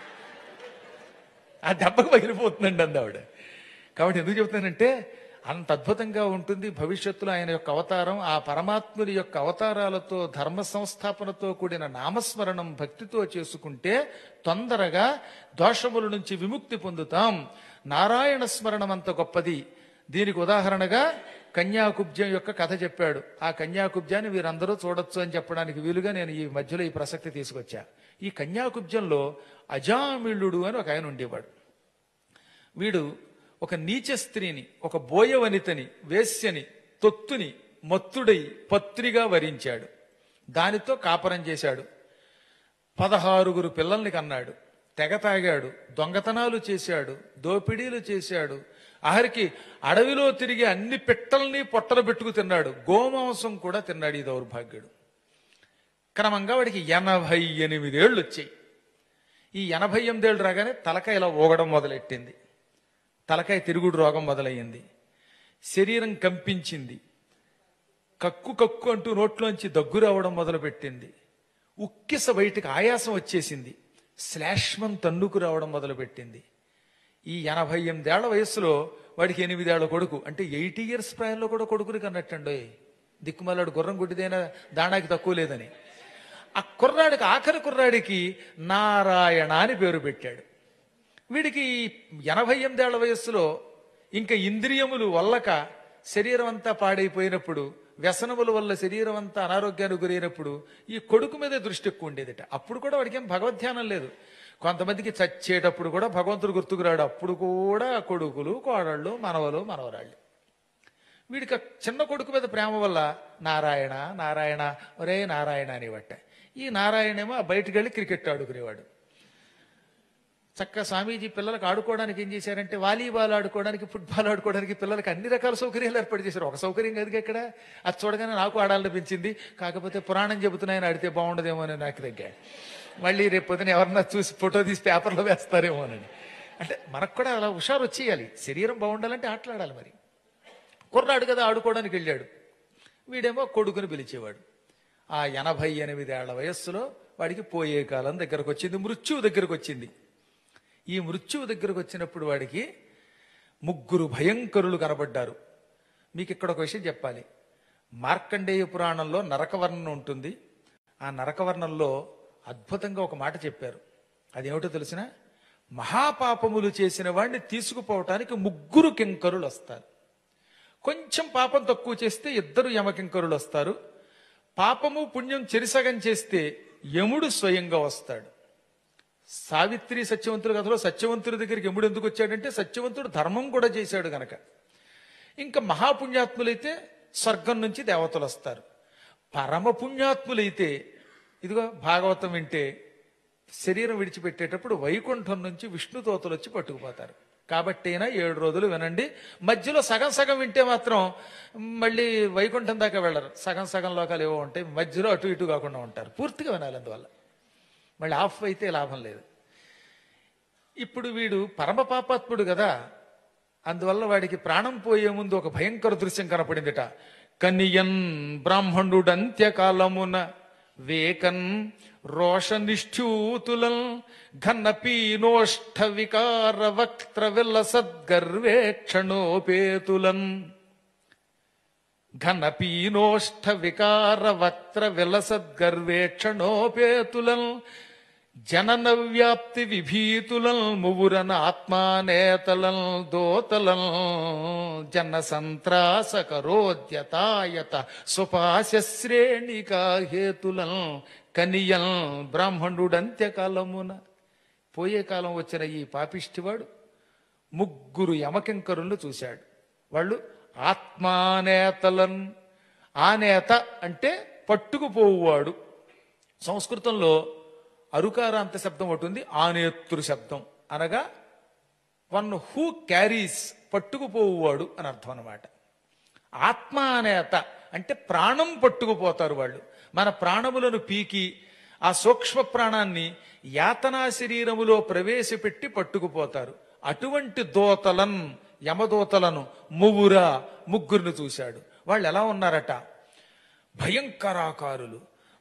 ఆ దెబ్బకు పగిలిపోతుందండి అంది ఆవిడ కాబట్టి ఎందుకు చెబుతానంటే అంత అద్భుతంగా ఉంటుంది భవిష్యత్తులో ఆయన యొక్క అవతారం ఆ పరమాత్ముని యొక్క అవతారాలతో ధర్మ సంస్థాపనతో కూడిన నామస్మరణం భక్తితో చేసుకుంటే తొందరగా దోషముల నుంచి విముక్తి పొందుతాం నారాయణ స్మరణం అంత గొప్పది దీనికి ఉదాహరణగా కన్యాకుబ్జం యొక్క కథ చెప్పాడు ఆ కన్యాకుబ్జాన్ని వీరందరూ చూడొచ్చు అని చెప్పడానికి వీలుగా నేను ఈ మధ్యలో ఈ ప్రసక్తి తీసుకొచ్చా ఈ కన్యాకుబ్జంలో అజామిళుడు అని ఒక ఆయన ఉండేవాడు వీడు ఒక నీచ స్త్రీని ఒక బోయ వనితని వేశ్యని తొత్తుని మత్తుడై పత్రిగా వరించాడు దానితో కాపరం చేశాడు పదహారుగురు పిల్లల్ని కన్నాడు తెగ తాగాడు దొంగతనాలు చేశాడు దోపిడీలు చేశాడు ఆఖరికి అడవిలో తిరిగి అన్ని పిట్టల్ని పొట్టలు పెట్టుకు తిన్నాడు గోమాంసం కూడా తిన్నాడు ఈ దౌర్భాగ్యుడు క్రమంగా వాడికి ఎనభై ఎనిమిదేళ్లు వచ్చాయి ఈ ఎనభై ఎనిమిదేళ్ళు రాగానే తలకాయ ఇలా ఊగడం మొదలెట్టింది తలకాయ తిరుగుడు రోగం మొదలయ్యింది శరీరం కంపించింది కక్కు కక్కు అంటూ నోట్లోంచి దగ్గు రావడం మొదలుపెట్టింది ఉక్కిస బయటికి ఆయాసం వచ్చేసింది శ్లాష్మం తన్నుకు రావడం మొదలుపెట్టింది ఈ ఎనభై ఎనిమిదేళ్ల వయస్సులో వాడికి ఎనిమిదేళ్ల కొడుకు అంటే ఎయిటీ ఇయర్స్ ప్రాయంలో కూడా కొడుకుని కన్నట్టండి దిక్కుమల్లాడు గుర్రం గుడ్డిదైనా దానాకి తక్కువ లేదని ఆ కుర్రాడికి ఆఖరి కుర్రాడికి నారాయణ అని పేరు పెట్టాడు వీడికి ఎనభై ఎనిమిదేళ్ల వయస్సులో ఇంకా ఇంద్రియములు వల్లక శరీరం అంతా పాడైపోయినప్పుడు వ్యసనముల వల్ల శరీరం అంతా అనారోగ్యానికి గురైనప్పుడు ఈ కొడుకు మీద దృష్టి ఎక్కువ ఉండేదిట అప్పుడు కూడా వాడికి ఏం భగవద్ధ్యానం లేదు కొంతమందికి చచ్చేటప్పుడు కూడా భగవంతుడు గుర్తుకురాడు అప్పుడు కూడా కొడుకులు కోడళ్ళు మనవలు మనవరాళ్ళు వీడికి ఆ చిన్న కొడుకు మీద ప్రేమ వల్ల నారాయణ నారాయణ ఒరే నారాయణ అనేవట ఈ నారాయణేమో బయటికి వెళ్ళి క్రికెట్ ఆడుకునేవాడు చక్కగా స్వామీజీ పిల్లలకు ఆడుకోవడానికి ఏం చేశారంటే వాలీబాల్ ఆడుకోవడానికి ఫుట్బాల్ ఆడుకోవడానికి పిల్లలకి అన్ని రకాల సౌకర్యాలు ఏర్పాటు చేశారు ఒక సౌకర్యం కాదు ఎక్కడ అది చూడగానే నాకు ఆడాలనిపించింది కాకపోతే పురాణం చెబుతున్నాయని ఆడితే బాగుండదేమో అని నాకు తగ్గాడు మళ్ళీ రేపు పొద్దున ఎవరన్నా చూసి ఫోటో తీసి పేపర్లో వేస్తారేమోనని అంటే మనకు కూడా అలా హుషారు వచ్చేయాలి శరీరం బాగుండాలంటే ఆటలాడాలి మరి కుర్రాడు కదా ఆడుకోవడానికి వెళ్ళాడు వీడేమో కొడుకుని పిలిచేవాడు ఆ ఎనభై ఎనిమిదేళ్ల వయస్సులో వాడికి పోయే కాలం దగ్గరకు వచ్చింది మృత్యువు దగ్గరకు వచ్చింది ఈ మృత్యువు దగ్గరకు వచ్చినప్పుడు వాడికి ముగ్గురు భయంకరులు కనబడ్డారు మీకు ఇక్కడ ఒక విషయం చెప్పాలి మార్కండేయ పురాణంలో నరకవర్ణం ఉంటుంది ఆ నరకవర్ణంలో అద్భుతంగా ఒక మాట చెప్పారు అదేమిటో తెలిసిన మహాపాపములు చేసిన వాడిని తీసుకుపోవటానికి ముగ్గురు కింకరులు వస్తారు కొంచెం పాపం తక్కువ చేస్తే ఇద్దరు యమకింకరులు వస్తారు పాపము పుణ్యం చెరిసగం చేస్తే యముడు స్వయంగా వస్తాడు సావిత్రి సత్యవంతుడి కథలో సత్యవంతుడి దగ్గరికి యముడు ఎందుకు వచ్చాడంటే సత్యవంతుడు ధర్మం కూడా చేశాడు గనక ఇంకా మహాపుణ్యాత్ములైతే స్వర్గం నుంచి దేవతలు వస్తారు పరమ పుణ్యాత్ములైతే ఇదిగో భాగవతం వింటే శరీరం విడిచిపెట్టేటప్పుడు వైకుంఠం నుంచి విష్ణుతోతలు వచ్చి పట్టుకుపోతారు కాబట్టైనా ఏడు రోజులు వినండి మధ్యలో సగం సగం వింటే మాత్రం మళ్ళీ వైకుంఠం దాకా వెళ్ళరు సగం సగం లోకాలు ఏవో ఉంటాయి మధ్యలో అటు ఇటు కాకుండా ఉంటారు పూర్తిగా వినాలి అందువల్ల మళ్ళీ ఆఫ్ అయితే లాభం లేదు ఇప్పుడు వీడు పరమ పాపాత్ముడు కదా అందువల్ల వాడికి ప్రాణం పోయే ముందు ఒక భయంకర దృశ్యం కనపడిందిట కనియన్ బ్రాహ్మణుడంత్యకాలమున వేకన్ రోషనిష్ఠూతులన్ ఘన పీనోష్ఠ వికార వక్త్ర విల్ల సద్గర్వేక్షణోపేతులన్ ఘన పీనోష్ఠ వికార వక్త్ర విలసద్గర్వేక్షణోపేతులం జనన వ్యాప్తి విభీతులం మువురన ఆత్మానేతలం దోతలం జన సంత్రాస కరోద్యతాయత సుపాశ శ్రేణికా హేతులం కనియం బ్రాహ్మణుడంత్యకాలమున పోయే కాలం వచ్చిన ఈ పాపిష్టివాడు ముగ్గురు యమకింకరులను చూశాడు వాళ్ళు ఆత్మానేతలన్ ఆనేత అంటే పట్టుకుపోవువాడు సంస్కృతంలో అరుకారాంత శబ్దం ఒకటి ఉంది ఆనేత్రు శబ్దం అనగా వన్ హూ క్యారీస్ పట్టుకుపోవువాడు అని అర్థం అన్నమాట ఆత్మానేత అంటే ప్రాణం పట్టుకుపోతారు వాళ్ళు మన ప్రాణములను పీకి ఆ సూక్ష్మ ప్రాణాన్ని యాతనా శరీరములో ప్రవేశపెట్టి పట్టుకుపోతారు అటువంటి దోతలన్ యమదోతలను మువ్వురా ముగ్గురిని చూశాడు వాళ్ళు ఎలా ఉన్నారట భయంకరాకారులు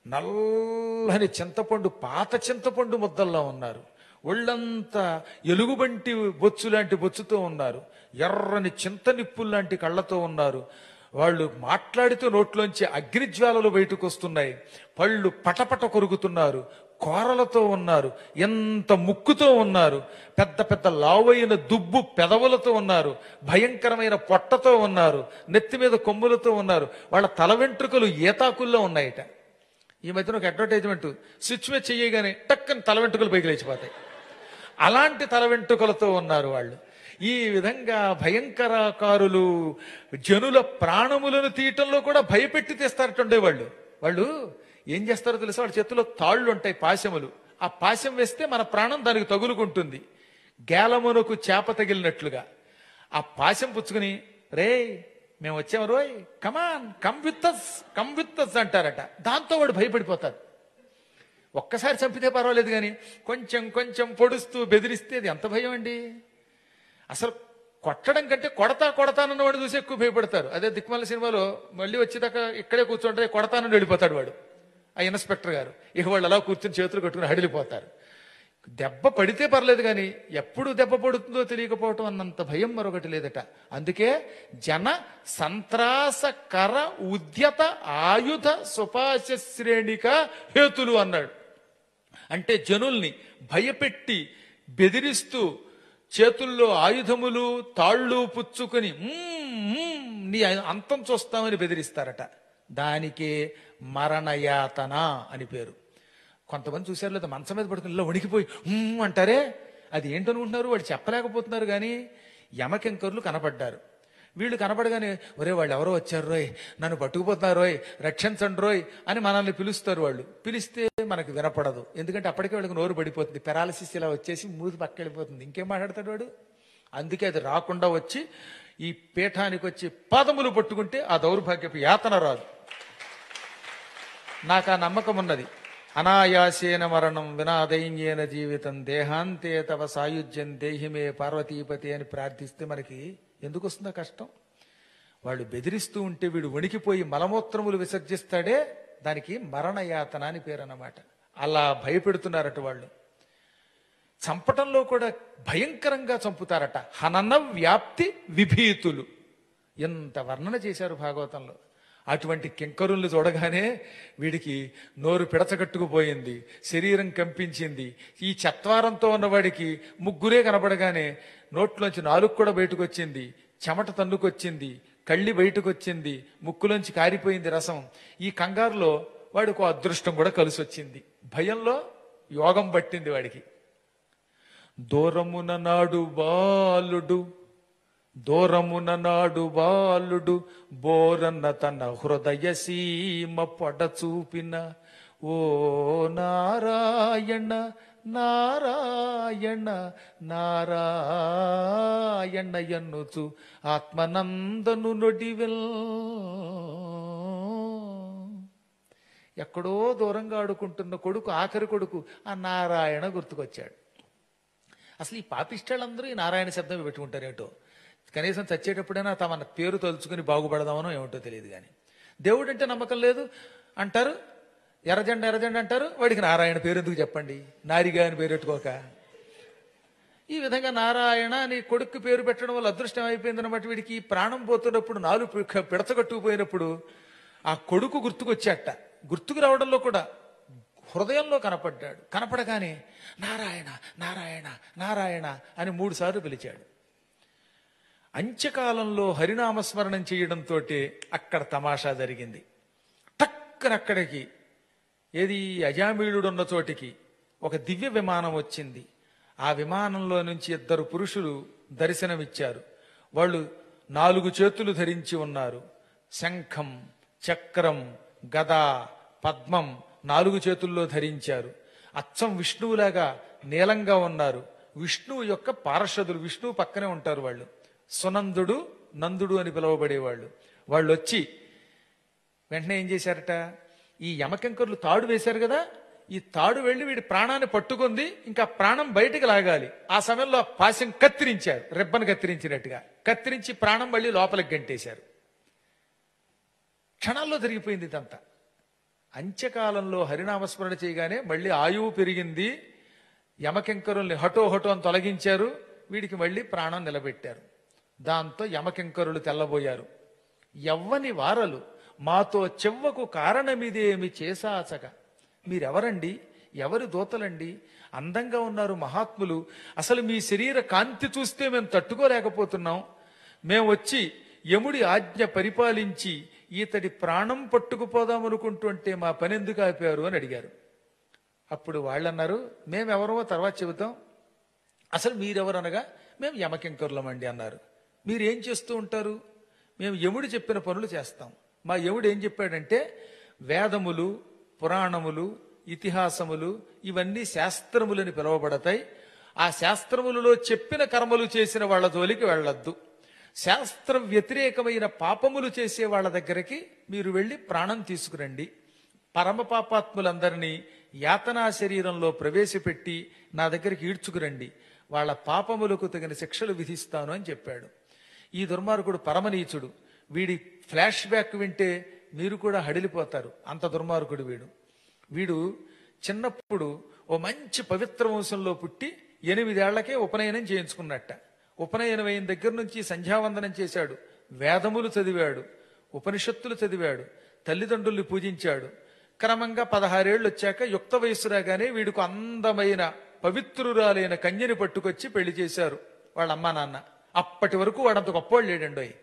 నల్లని చింతపండు పాత చింతపండు ముద్దల్లా ఉన్నారు ఒళ్ళంతా ఎలుగుబంటి బొచ్చు లాంటి బొచ్చుతో ఉన్నారు ఎర్రని చింత నిప్పుల్లాంటి కళ్ళతో ఉన్నారు వాళ్ళు మాట్లాడితే నోట్లోంచి అగ్నిజ్వాలలు బయటకు వస్తున్నాయి పళ్ళు పటపట కొరుకుతున్నారు కోరలతో ఉన్నారు ఎంత ముక్కుతో ఉన్నారు పెద్ద పెద్ద లావైన దుబ్బు పెదవులతో ఉన్నారు భయంకరమైన పొట్టతో ఉన్నారు నెత్తి మీద కొమ్ములతో ఉన్నారు వాళ్ళ తల వెంట్రుకలు ఏతాకుల్లో ఉన్నాయట ఈ మధ్యన ఒక అడ్వర్టైజ్మెంట్ స్విచ్ మీద చెయ్యగానే టక్కని తల వెంట్రుకలు పైకి లేచిపోతాయి అలాంటి తల వెంట్రుకలతో ఉన్నారు వాళ్ళు ఈ విధంగా భయంకరాకారులు జనుల ప్రాణములను తీయటంలో కూడా భయపెట్టి తెస్తారట వాళ్ళు వాళ్ళు ఏం చేస్తారో తెలుసా వాళ్ళ చేతిలో తాళ్ళు ఉంటాయి పాశములు ఆ పాశం వేస్తే మన ప్రాణం దానికి తగులుకుంటుంది గేలమునకు చేప తగిలినట్లుగా ఆ పాశం పుచ్చుకుని రే మేము వచ్చాము రోయ్ come on come with us come with us అంటారట దాంతో వాడు భయపడిపోతాడు ఒక్కసారి చంపితే పర్వాలేదు కానీ కొంచెం కొంచెం పొడుస్తూ బెదిరిస్తే అది ఎంత భయం అండి అసలు కొట్టడం కంటే కొడతా కొడతానన్న వాడు చూసి ఎక్కువ భయపడతారు అదే దిక్మాల సినిమాలో మళ్ళీ వచ్చేదాకా ఇక్కడే కూర్చుంటే కొడతానని వెళ్ళిపోతాడు వాడు ఆ ఇన్స్పెక్టర్ గారు ఇక వాళ్ళు అలా కూర్చొని చేతులు కట్టుకుని హడిలిపోతారు దెబ్బ పడితే పర్లేదు కానీ ఎప్పుడు దెబ్బ పడుతుందో తెలియకపోవటం అన్నంత భయం మరొకటి లేదట అందుకే జన సంత్రాస కర ఉద్యత ఆయుధ సుపాశ శ్రేణిక హేతులు అన్నాడు అంటే జనుల్ని భయపెట్టి బెదిరిస్తూ చేతుల్లో ఆయుధములు తాళ్ళు పుచ్చుకొని "మ్మ్, మ్మ్, నీ అంతం చూస్తామని బెదిరిస్తారట దానికే మరణయాతన అని పేరు కొంతమంది చూశారు లేదా మంచం మీద పడుకుని ఇలా వణికిపోయి "ఉమ్" అంటారే అది ఏంటనుకుంటున్నారు వాళ్ళు చెప్పలేకపోతున్నారు కానీ యమకెంకర్లు కనపడ్డారు వీళ్ళు కనపడగానే ఒరే వాళ్ళు ఎవరో వచ్చారు రోయ్ నన్ను పట్టుకుపోతున్నారు రోయ్ రక్షించండి రోయ్ అని మనల్ని పిలుస్తారు వాళ్ళు పిలిస్తే మనకు వినపడదు ఎందుకంటే అప్పటికే వాళ్ళకి నోరు పడిపోతుంది పెరాలసిస్ ఇలా వచ్చేసి మూతి పక్క వెళ్ళిపోతుంది ఇంకేం మాట్లాడతాడు వాడు అందుకే అది రాకుండా వచ్చి ఈ పీఠానికి వచ్చి పాదములు పట్టుకుంటే ఆ దౌర్భాగ్యపు యాతన రాదు నాకు ఆ నమ్మకం ఉన్నది అనాయాసేన మరణం వినాదైన్యేన జీవితం దేహాంతే తవ సాయుధ్యం దేహిమే పార్వతీపతి అని ప్రార్థిస్తే మనకి ఎందుకు వస్తుందా కష్టం వాళ్ళు బెదిరిస్తూ ఉంటే వీడు వణికిపోయి మలమూత్రములు విసర్జిస్తాడే దానికి మరణయాతన అని పేరు అన్నమాట అలా భయపెడుతున్నారట వాళ్ళు చంపటంలో కూడా భయంకరంగా చంపుతారట హనన వ్యాప్తి విభీతులు ఎంత వర్ణన చేశారు భాగవతంలో అటువంటి కింకరుల్ని చూడగానే వీడికి నోరు పిడచగట్టుకుపోయింది శరీరం కంపించింది ఈ చత్వారంతో ఉన్నవాడికి ముగ్గురే కనబడగానే నోట్లోంచి నాలుగు కూడా బయటకు వచ్చింది చెమట తన్నుకొచ్చింది కళ్ళి బయటకు వచ్చింది ముక్కులోంచి కారిపోయింది రసం ఈ కంగారులో వాడికి ఓ అదృష్టం కూడా కలిసి వచ్చింది భయంలో యోగం పట్టింది వాడికి దూరమున నాడు బాలుడు దూరమున నాడు బాలుడు బోరన్న తన హృదయ సీమ పొడ చూపిన ఓ నారాయణ నారాయణ నారాయణ ఎన్నుచు ఆత్మనందను నొడివెల్ ఎక్కడో దూరంగా ఆడుకుంటున్న కొడుకు ఆఖరి కొడుకు ఆ నారాయణ గుర్తుకొచ్చాడు అసలు ఈ పాపిష్టాళ్ళందరూ ఈ నారాయణ శబ్దం పెట్టుకుంటారేటో కనీసం చచ్చేటప్పుడైనా తమ పేరు తలుచుకుని బాగుపడదామనో ఏమిటో తెలియదు కానీ దేవుడు అంటే నమ్మకం లేదు అంటారు ఎర్రజెండ ఎర్రజెండ అంటారు వాడికి నారాయణ పేరు ఎందుకు చెప్పండి నారిగా అని పేరు పెట్టుకోక ఈ విధంగా నారాయణ అని కొడుకు పేరు పెట్టడం వల్ల అదృష్టం అయిపోయిందన్నమాట వీడికి ఈ ప్రాణం పోతున్నప్పుడు నాలుగు పి- పిడతగట్టుకుపోయినప్పుడు ఆ కొడుకు గుర్తుకొచ్చాట గుర్తుకు రావడంలో కూడా హృదయంలో కనపడ్డాడు కనపడగానే నారాయణ నారాయణ నారాయణ అని మూడు సార్లు పిలిచాడు అంత్యకాలంలో హరినామస్మరణం చేయడంతో అక్కడ తమాషా జరిగింది టక్కన అక్కడికి ఏది అజామీళుడు ఉన్న చోటికి ఒక దివ్య విమానం వచ్చింది ఆ విమానంలో నుంచి ఇద్దరు పురుషులు దర్శనమిచ్చారు వాళ్ళు నాలుగు చేతులు ధరించి ఉన్నారు శంఖం చక్రం గద పద్మం నాలుగు చేతుల్లో ధరించారు అచ్చం విష్ణువులాగా నీలంగా ఉన్నారు విష్ణువు యొక్క పార్షదులు విష్ణువు పక్కనే ఉంటారు వాళ్ళు సునందుడు నందుడు అని పిలువబడేవాళ్ళు వాళ్ళు వచ్చి వెంటనే ఏం చేశారట ఈ యమకెంకర్లు తాడు వేశారు కదా ఈ తాడు వెళ్ళి వీడి ప్రాణాన్ని పట్టుకుంది ఇంకా ప్రాణం బయటికి లాగాలి ఆ సమయంలో ఆ పాశం కత్తిరించారు రెబ్బను కత్తిరించినట్టుగా కత్తిరించి ప్రాణం మళ్ళీ లోపలికి గంటేశారు క్షణాల్లో జరిగిపోయింది ఇదంతా అంత్యకాలంలో హరినామస్మరణ చేయగానే మళ్ళీ ఆయువు పెరిగింది యమకెంకరుల్ని హఠో హఠో అని తొలగించారు వీడికి మళ్ళీ ప్రాణం నిలబెట్టారు దాంతో యమకెంకరులు తెల్లబోయారు ఎవ్వని వారలు మాతో చెవ్వకు కారణమిదేమి చేసాచక మీరెవరండి ఎవరి దూతలండి అందంగా ఉన్నారు మహాత్ములు అసలు మీ శరీర కాంతి చూస్తే మేము తట్టుకోలేకపోతున్నాం మేము వచ్చి యముడి ఆజ్ఞ పరిపాలించి ఈతడి ప్రాణం పట్టుకుపోదామనుకుంటుంటే మా పని ఎందుకు ఆపారు అని అడిగారు అప్పుడు వాళ్ళన్నారు మేమెవరో తర్వాత చెబుతాం అసలు మీరెవరు అనగా మేము యమకింకరులమండి అన్నారు మీరు ఏం చేస్తూ ఉంటారు మేము యముడు చెప్పిన పనులు చేస్తాం మా యముడు ఏం చెప్పాడంటే వేదములు పురాణములు ఇతిహాసములు ఇవన్నీ శాస్త్రములని పిలువబడతాయి ఆ శాస్త్రములలో చెప్పిన కర్మలు చేసిన వాళ్ళ జోలికి వెళ్ళొద్దు శాస్త్ర వ్యతిరేకమైన పాపములు చేసే వాళ్ళ దగ్గరికి మీరు వెళ్ళి ప్రాణం తీసుకురండి పరమ పాపాత్ములందరినీ యాతనా శరీరంలో ప్రవేశపెట్టి నా దగ్గరికి ఈడ్చుకురండి వాళ్ళ పాపములకు తగిన శిక్షలు విధిస్తాను అని చెప్పాడు ఈ దుర్మార్గుడు పరమనీచుడు వీడి ఫ్లాష్ బ్యాక్ వింటే మీరు కూడా హడిలిపోతారు అంత దుర్మార్గుడు వీడు వీడు చిన్నప్పుడు ఓ మంచి పవిత్ర వంశంలో పుట్టి ఎనిమిదేళ్లకే ఉపనయనం చేయించుకున్నట్ట ఉపనయనం అయిన దగ్గర నుంచి సంధ్యావందనం చేశాడు వేదములు చదివాడు ఉపనిషత్తులు చదివాడు తల్లిదండ్రుల్ని పూజించాడు క్రమంగా పదహారేళ్లు వచ్చాక యుక్త వయస్సు రాగానే వీడికి అందమైన పవిత్రురాలైన కన్యని పట్టుకొచ్చి పెళ్లి చేశారు వాళ్ళ అమ్మా నాన్న అప్పటి వరకు వాడంత గొప్పవాడు లేడండోయ్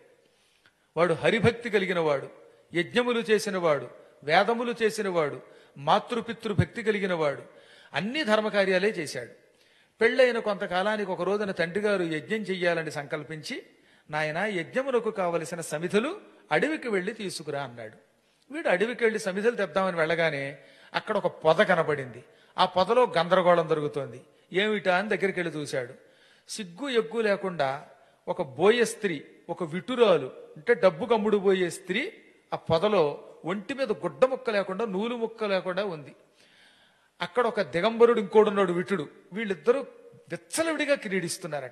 వాడు హరిభక్తి కలిగిన వాడు యజ్ఞములు చేసినవాడు వేదములు చేసినవాడు మాతృపితృ భక్తి కలిగిన వాడు అన్ని ధర్మకార్యాలే చేశాడు పెళ్ళైన కొంతకాలానికి ఒక రోజున తండ్రి గారు యజ్ఞం చెయ్యాలని సంకల్పించి నాయన యజ్ఞమునకు కావలసిన సమిధులు అడవికి వెళ్లి తీసుకురా అన్నాడు వీడు అడవికి వెళ్లి సమిధులు తెద్దామని వెళ్ళగానే అక్కడ ఒక పొద కనబడింది ఆ పొదలో గందరగోళం జరుగుతోంది ఏమిటా అని దగ్గరికి వెళ్ళి చూశాడు సిగ్గు ఎగ్గు లేకుండా ఒక బోయ స్త్రీ ఒక విటురాలు అంటే డబ్బు కమ్ముడు పోయే స్త్రీ ఆ పొదలో ఒంటి మీద గుడ్డ ముక్క లేకుండా నూలు ముక్క లేకుండా ఉంది అక్కడ ఒక దిగంబరుడు ఇంకోడున్నాడు విటుడు వీళ్ళిద్దరూ విచ్చలవిడిగా క్రీడిస్తున్నారట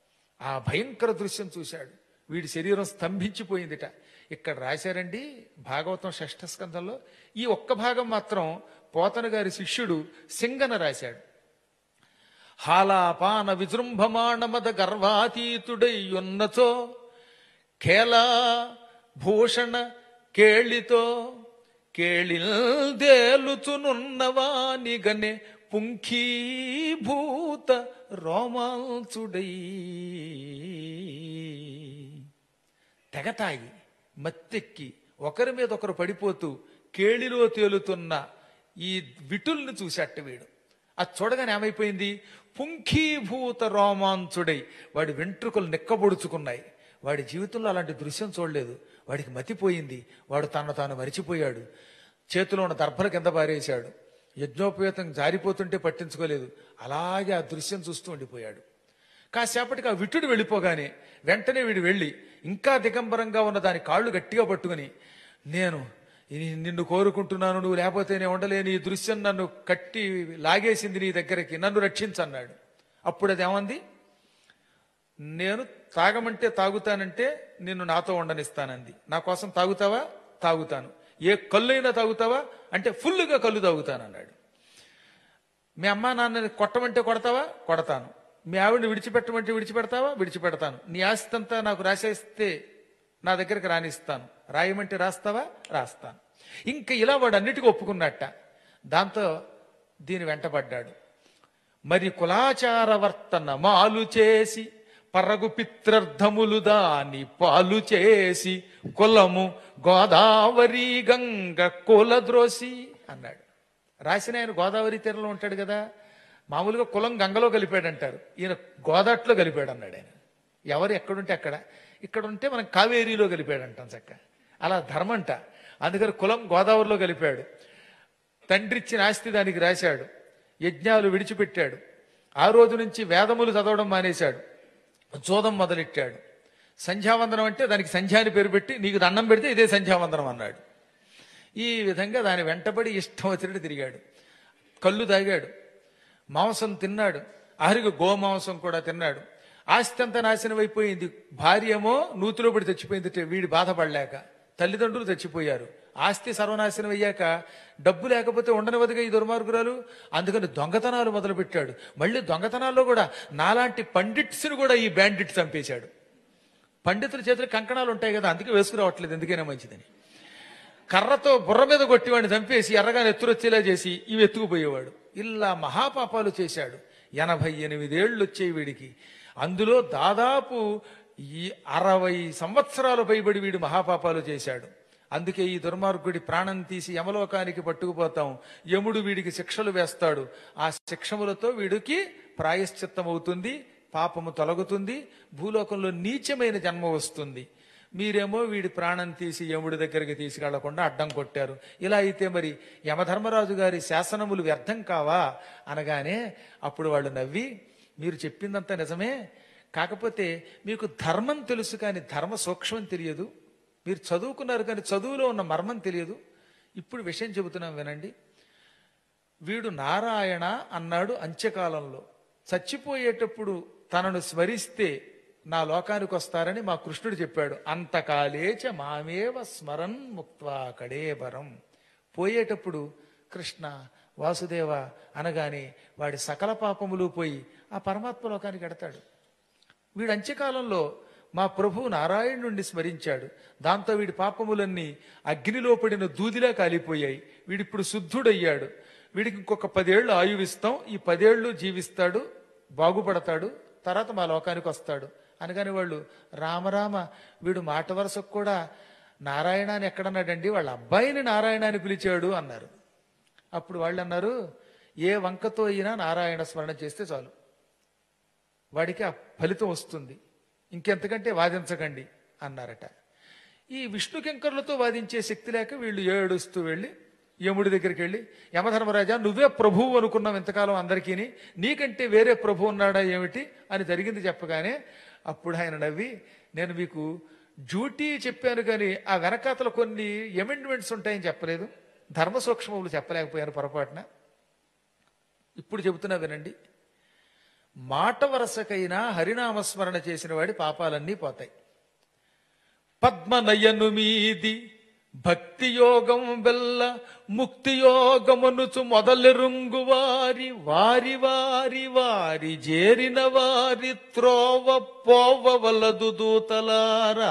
ఆ భయంకర దృశ్యం చూశాడు వీడి శరీరం స్తంభించిపోయిందిట ఇక్కడ రాశారండి భాగవతం షష్ఠ స్కంధంలో ఈ ఒక్క భాగం మాత్రం పోతన గారి శిష్యుడు సింగన రాశాడు హాలాపాన విజృంభమాణమద గర్వాతీతుడై ఉన్నచో ఖేలా భూషణ కేళితో కేళిల్దేలుచునున్నవాని గనే పుంఖీభూత రోమాంచుడై తెగతాయి మత్తెక్కి ఒకరి మీద ఒకరు పడిపోతూ కేళిలో తేలుతున్న ఈ విటుల్ని చూశాట వీడు అది చూడగానే ఏమైపోయింది పుంఖీభూత రోమాంచుడై వాడి వెంట్రుకలు నిక్కబొడుచుకున్నాయి వాడి జీవితంలో అలాంటి దృశ్యం చూడలేదు వాడికి మతిపోయింది వాడు తను తాను మరిచిపోయాడు చేతిలో ఉన్న దర్భల కింద పారేశాడు యజ్ఞోపేతం జారిపోతుంటే పట్టించుకోలేదు అలాగే ఆ దృశ్యం చూస్తూ ఉండిపోయాడు కాసేపటికి ఆ విట్టుడు వెళ్ళిపోగానే వెంటనే వీడు వెళ్ళి ఇంకా దిగంబరంగా ఉన్న దాని కాళ్ళు గట్టిగా పట్టుకుని నేను ఇని- నిన్ను కోరుకుంటున్నాను నువ్వు లేకపోతే నేను ఉండలేని ఈ దృశ్యం నన్ను కట్టి లాగేసింది నీ దగ్గరికి నన్ను రక్షించన్నాడు అప్పుడు అది ఏమంది నేను తాగమంటే తాగుతానంటే నిన్ను నాతో ఉండనిస్తానంది నా కోసం తాగుతావా తాగుతాను ఏ కళ్ళైనా తాగుతావా అంటే ఫుల్గా కళ్ళు తాగుతానన్నాడు మీ అమ్మా నాన్నని కొట్టమంటే కొడతావా కొడతాను మీ ఆవిడని విడిచిపెట్టమంటే విడిచిపెడతావా విడిచిపెడతాను నీ ఆస్తి అంతా నాకు రాసేస్తే నా దగ్గరికి రానిస్తాను రాయమంటే రాస్తావా రాస్తాను ఇంకా ఇలా వాడు అన్నిటికీ ఒప్పుకున్నట్ట దాంతో దీని వెంటబడ్డాడు మరి కులాచార వర్తన మాలు చేసి పరగు పిత్రర్థములు దాని పాలు చేసి కులము గోదావరి గంగ కులద్రోసి అన్నాడు రాసిన ఆయన గోదావరి తీరంలో ఉంటాడు కదా మామూలుగా కులం గంగలో కలిపాడంటారు ఈయన గోదాట్లో కలిపాడు అన్నాడు ఆయన ఎవరు ఎక్కడుంటే అక్కడ ఇక్కడ ఉంటే మనం కావేరీలో కలిపాడంటాం చక్క అలా ధర్మంట అందుకని కులం గోదావరిలో కలిపాడు తండ్రి ఇచ్చిన ఆస్తి దానికి రాశాడు యజ్ఞాలు విడిచిపెట్టాడు ఆ రోజు నుంచి వేదములు చదవడం మానేశాడు జోదం మొదలెట్టాడు సంధ్యావందనం అంటే దానికి సంధ్యా అని పేరు పెట్టి నీకు దండం పెడితే ఇదే సంధ్యావందనం అన్నాడు ఈ విధంగా దాని వెంటబడి ఇష్టం వచ్చినట్టు తిరిగాడు కళ్ళు తాగాడు మాంసం తిన్నాడు ఆఖరికి గోమాంసం కూడా తిన్నాడు ఆస్తి అంతా నాశనం అయిపోయింది భార్య ఏమో నూతిలో పడి తెచ్చిపోయింది వీడి బాధపడలేక తల్లిదండ్రులు తెచ్చిపోయారు ఆస్తి సర్వనాశనం అయ్యాక డబ్బు లేకపోతే ఉండనివదిగా ఈ దుర్మార్గురాలు అందుకని దొంగతనాలు మొదలుపెట్టాడు మళ్ళీ దొంగతనాల్లో కూడా నాలాంటి పండిట్స్ని కూడా ఈ బ్యాండిట్ చంపేశాడు పండితుల చేతులు కంకణాలు ఉంటాయి కదా అందుకే వేసుకురావట్లేదు ఎందుకైనా మంచిదని కర్రతో బుర్ర మీద కొట్టివాడిని చంపేసి ఎర్రగా నెత్తురొచ్చేలా చేసి ఇవి ఎత్తుకుపోయేవాడు ఇలా మహాపాపాలు చేశాడు ఎనభై ఎనిమిదేళ్లు వచ్చాయి వీడికి అందులో దాదాపు ఈ అరవై సంవత్సరాలు పైబడి వీడు మహాపాపాలు చేశాడు అందుకే ఈ దుర్మార్గుడి ప్రాణం తీసి యమలోకానికి పట్టుకుపోతాం యముడు వీడికి శిక్షలు వేస్తాడు ఆ శిక్షములతో వీడికి ప్రాయశ్చిత్తం అవుతుంది పాపము తొలగుతుంది భూలోకంలో నీచమైన జన్మ వస్తుంది మీరేమో వీడి ప్రాణం తీసి యముడి దగ్గరికి తీసుకెళ్లకుండా అడ్డం కొట్టారు ఇలా అయితే మరి యమధర్మరాజు గారి శాసనములు వ్యర్థం కావా అనగానే అప్పుడు వాళ్ళు నవ్వి మీరు చెప్పిందంతా నిజమే కాకపోతే మీకు ధర్మం తెలుసు కానీ ధర్మ సూక్ష్మం తెలియదు మీరు చదువుకున్నారు కానీ చదువులో ఉన్న మర్మం తెలియదు ఇప్పుడు విషయం చెబుతున్నాం వినండి వీడు నారాయణ అన్నాడు అంత్యకాలంలో చచ్చిపోయేటప్పుడు తనను స్మరిస్తే నా లోకానికి వస్తారని మా కృష్ణుడు చెప్పాడు అంతకాలేచ మామేవ స్మరన్ ముక్త్వా కడేబరం పోయేటప్పుడు కృష్ణ వాసుదేవ అనగానే వాడి సకల పాపములు పోయి ఆ పరమాత్మ లోకానికి ఎడతాడు వీడు అంత్యకాలంలో మా ప్రభు నారాయణుణ్ణి స్మరించాడు దాంతో వీడి పాపములన్నీ అగ్నిలో పడిన దూదిలా కాలిపోయాయి వీడిప్పుడు శుద్ధుడయ్యాడు వీడికి ఇంకొక పదేళ్లు ఆయువిస్తాం ఈ పదేళ్లు జీవిస్తాడు బాగుపడతాడు తర్వాత మా లోకానికి వస్తాడు అనగానే వాళ్ళు రామరామ వీడు మాట వరుసకు కూడా నారాయణ అని ఎక్కడన్నాడండి వాళ్ళ అబ్బాయిని నారాయణ అని పిలిచాడు అన్నారు అప్పుడు వాళ్ళు అన్నారు ఏ వంకతో అయినా నారాయణ స్మరణ చేస్తే చాలు వాడికి ఆ ఫలితం వస్తుంది ఇంకెంతకంటే వాదించకండి అన్నారట ఈ విష్ణు కింకరులతో వాదించే శక్తి లేక వీళ్ళు ఏడుస్తూ వెళ్ళి యముడి దగ్గరికి వెళ్ళి యమధర్మరాజా నువ్వే ప్రభువు అనుకున్నాం ఇంతకాలం అందరికీని నీకంటే వేరే ప్రభు ఉన్నాడా ఏమిటి అని జరిగింది చెప్పగానే అప్పుడు ఆయన నవ్వి నేను మీకు డ్యూటీ చెప్పాను కానీ ఆ వెనకాతల కొన్ని ఎమెండ్మెంట్స్ ఉంటాయని చెప్పలేదు ధర్మ సూక్ష్మములు చెప్పలేకపోయాను పొరపాటున ఇప్పుడు చెబుతున్నా వినండి మాట వరసకైనా హరినామస్మరణ చేసిన వాడి పాపాలన్నీ పోతాయి పద్మనయను మీది భక్తి యోగం వెల్ల ముక్తి యోగమనుచు మొదలెరుంగు వారి వారి వారి వారి చేరిన వారి త్రోవ పోవవలదు దూతలారా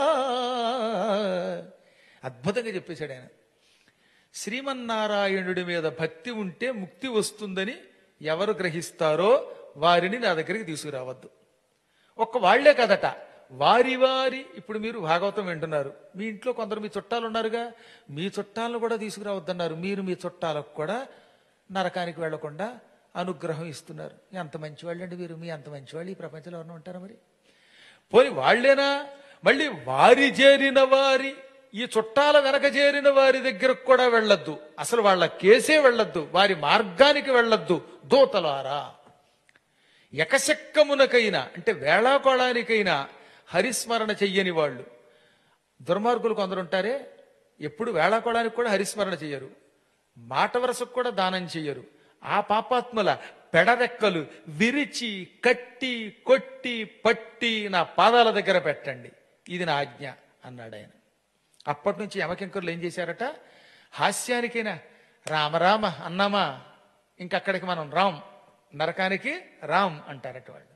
అద్భుతంగా చెప్పేశాడు ఆయన శ్రీమన్నారాయణుడి మీద భక్తి ఉంటే ముక్తి వస్తుందని ఎవరు గ్రహిస్తారో వారిని నా దగ్గరికి తీసుకురావద్దు ఒక్క వాళ్లే కదట వారి వారి ఇప్పుడు మీరు భాగవతం వింటున్నారు మీ ఇంట్లో కొందరు మీ చుట్టాలు ఉన్నారుగా మీ చుట్టాలను కూడా తీసుకురావద్దన్నారు మీరు మీ చుట్టాలకు కూడా నరకానికి వెళ్లకుండా అనుగ్రహం ఇస్తున్నారు ఎంత మంచివాళ్ళండి మీరు మీ అంత మంచివాళ్ళు ఈ ప్రపంచంలో ఎవరైనా ఉంటారా మరి పోని వాళ్ళేనా మళ్ళీ వారి చేరిన వారి ఈ చుట్టాల వెనక చేరిన వారి దగ్గరకు కూడా వెళ్ళొద్దు అసలు వాళ్ళ కేసే వెళ్ళొద్దు వారి మార్గానికి వెళ్ళొద్దు దూతలారా ఎకశక్కమునకైనా అంటే వేళాకోళానికైనా హరిస్మరణ చెయ్యని వాళ్ళు దుర్మార్గులు కొందరుంటారే ఎప్పుడు వేళాకోళానికి కూడా హరిస్మరణ చెయ్యరు మాట వరసకు కూడా దానం చెయ్యరు ఆ పాపాత్ముల పెడరెక్కలు విరిచి కట్టి కొట్టి పట్టి నా పాదాల దగ్గర పెట్టండి ఇది నా ఆజ్ఞ అన్నాడు ఆయన అప్పటి నుంచి యమకింకరులు ఏం చేశారట హాస్యానికైనా రామరామ అన్నామా ఇంకక్కడికి మనం రామ్ నరకానికి రామ్ అంటారట వాళ్ళు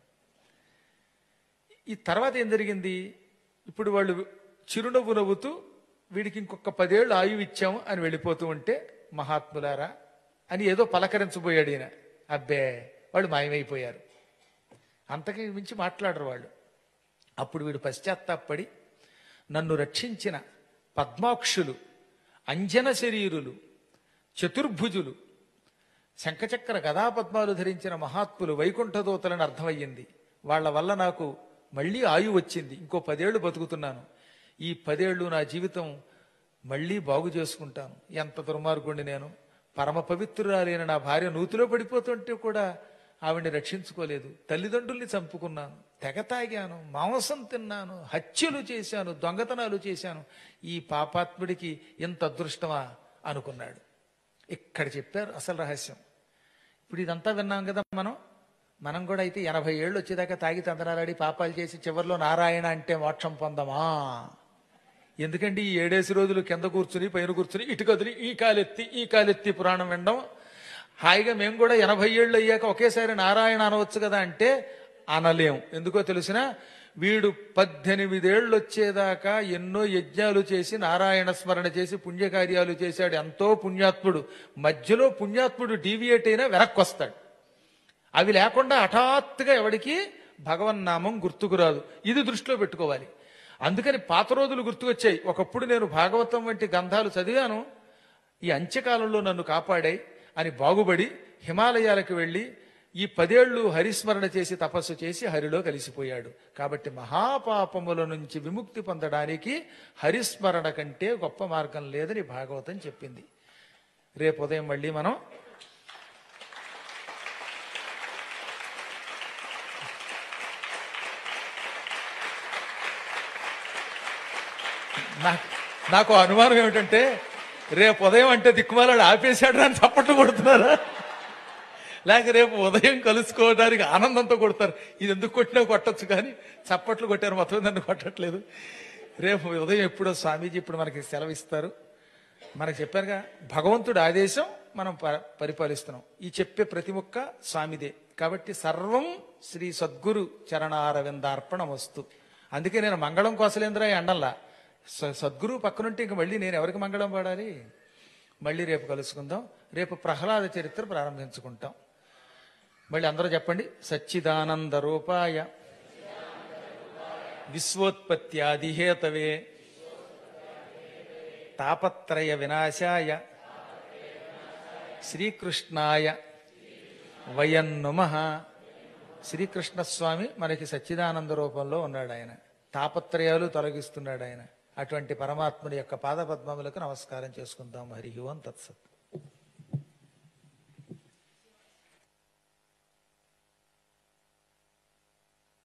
ఈ తర్వాత ఏం జరిగింది ఇప్పుడు వాళ్ళు చిరునవ్వు నవ్వుతూ వీడికి ఇంకొక పదేళ్ళు ఆయువు ఇచ్చాము అని వెళ్ళిపోతూ ఉంటే మహాత్ములారా అని ఏదో పలకరించబోయాడు ఈయన అబ్బే వాళ్ళు మాయమైపోయారు అంతకి మించి మాట్లాడరు వాళ్ళు అప్పుడు వీడు పశ్చాత్తాపడి నన్ను రక్షించిన పద్మాక్షులు అంజన శరీరులు చతుర్భుజులు శంఖచక్ర గదాపద్మాలు ధరించిన మహాత్ములు వైకుంఠదూతలని అర్థమయ్యింది వాళ్ళ వల్ల నాకు మళ్ళీ ఆయువు వచ్చింది ఇంకో పదేళ్లు బతుకుతున్నాను ఈ పదేళ్లు నా జీవితం మళ్ళీ బాగు చేసుకుంటాను ఎంత దుర్మార్గుండి నేను పరమ పవిత్రురాలైన నా భార్య నూతిలో పడిపోతుంటే కూడా ఆవిడ్ని రక్షించుకోలేదు తల్లిదండ్రుల్ని చంపుకున్నాను తెగ తాగాను మాంసం తిన్నాను హత్యలు చేశాను దొంగతనాలు చేశాను ఈ పాపాత్ముడికి ఇంత అదృష్టమా అనుకున్నాడు ఇక్కడ చెప్పారు అసలు రహస్యం ఇప్పుడు ఇదంతా విన్నాం కదా మనం మనం కూడా అయితే ఎనభై ఏళ్ళు వచ్చేదాకా తాగి తందనాలాడి పాపాలు చేసి చివరిలో నారాయణ అంటే మోక్షం పొందమా ఎందుకంటే ఈ ఏడేసి రోజులు కింద కూర్చుని పైన కూర్చుని ఇటు కదిలి ఈ కాలెత్తి ఈ కాలెత్తి పురాణం వినడం హాయిగా మేము కూడా ఎనభై ఏళ్ళు అయ్యాక ఒకేసారి నారాయణ అనవచ్చు కదా అంటే అనలేం ఎందుకో తెలిసిన వీడు పద్దెనిమిదేళ్ళు వచ్చేదాకా ఎన్నో యజ్ఞాలు చేసి నారాయణ స్మరణ చేసి పుణ్యకార్యాలు చేశాడు ఎంతో పుణ్యాత్ముడు మధ్యలో పుణ్యాత్ముడు డీవియేట్ అయినా వెనక్కి వస్తాడు అవి లేకుండా హఠాత్తుగా ఎవడికి భగవన్నామం గుర్తుకురాదు ఇది దృష్టిలో పెట్టుకోవాలి అందుకని పాత రోజులు గుర్తుకొచ్చాయి ఒకప్పుడు నేను భాగవతం వంటి గంధాలు చదివాను ఈ అంత్యకాలంలో నన్ను కాపాడాయి అని బాగుపడి హిమాలయాలకు వెళ్ళి ఈ పదేళ్లు హరిస్మరణ చేసి తపస్సు చేసి హరిలో కలిసిపోయాడు కాబట్టి మహాపాపముల నుంచి విముక్తి పొందడానికి హరిస్మరణ కంటే గొప్ప మార్గం లేదని భాగవతం చెప్పింది రేపు ఉదయం మళ్ళీ మనం నాకు నాకు అనుమానం ఏమిటంటే రేపు ఉదయం అంటే దిక్కుమాలాడు ఆపేశాడు అని చప్పట్లు కొడుతున్నారా లేక రేపు ఉదయం కలుసుకోవడానికి ఆనందంతో కొడతారు ఇది ఎందుకు కొట్టినా కొట్టచ్చు కానీ చప్పట్లు కొట్టారు మొత్తం నన్ను కొట్టట్లేదు రేపు ఉదయం ఎప్పుడో స్వామీజీ ఇప్పుడు మనకి సెలవు ఇస్తారు మనకు చెప్పారుగా భగవంతుడి ఆదేశం మనం ప- పరిపాలిస్తున్నాం ఈ చెప్పే ప్రతి ముక్క స్వామిదే కాబట్టి సర్వం శ్రీ సద్గురు చరణారవిందార్పణ వస్తు అందుకే నేను మంగళం కోసలేంద్ర ఎండల్లా స- సద్గురు పక్కనుంటే ఇంక మళ్ళీ నేను ఎవరికి మంగళం పాడాలి మళ్ళీ రేపు కలుసుకుందాం రేపు ప్రహ్లాద చరిత్ర ప్రారంభించుకుంటాం మళ్ళీ అందరూ చెప్పండి సచ్చిదానంద రూపాయ విశ్వోత్పత్యాదిహేతవే తాపత్రయ వినాశాయ శ్రీకృష్ణాయ వయం నుమ శ్రీకృష్ణస్వామి మనకి సచ్చిదానంద రూపంలో ఉన్నాడు ఆయన తాపత్రయాలు తొలగిస్తున్నాడు ఆయన అటువంటి పరమాత్ముడి యొక్క పాదపద్మములకు నమస్కారం చేసుకుందాం హరి ఓం తత్సత్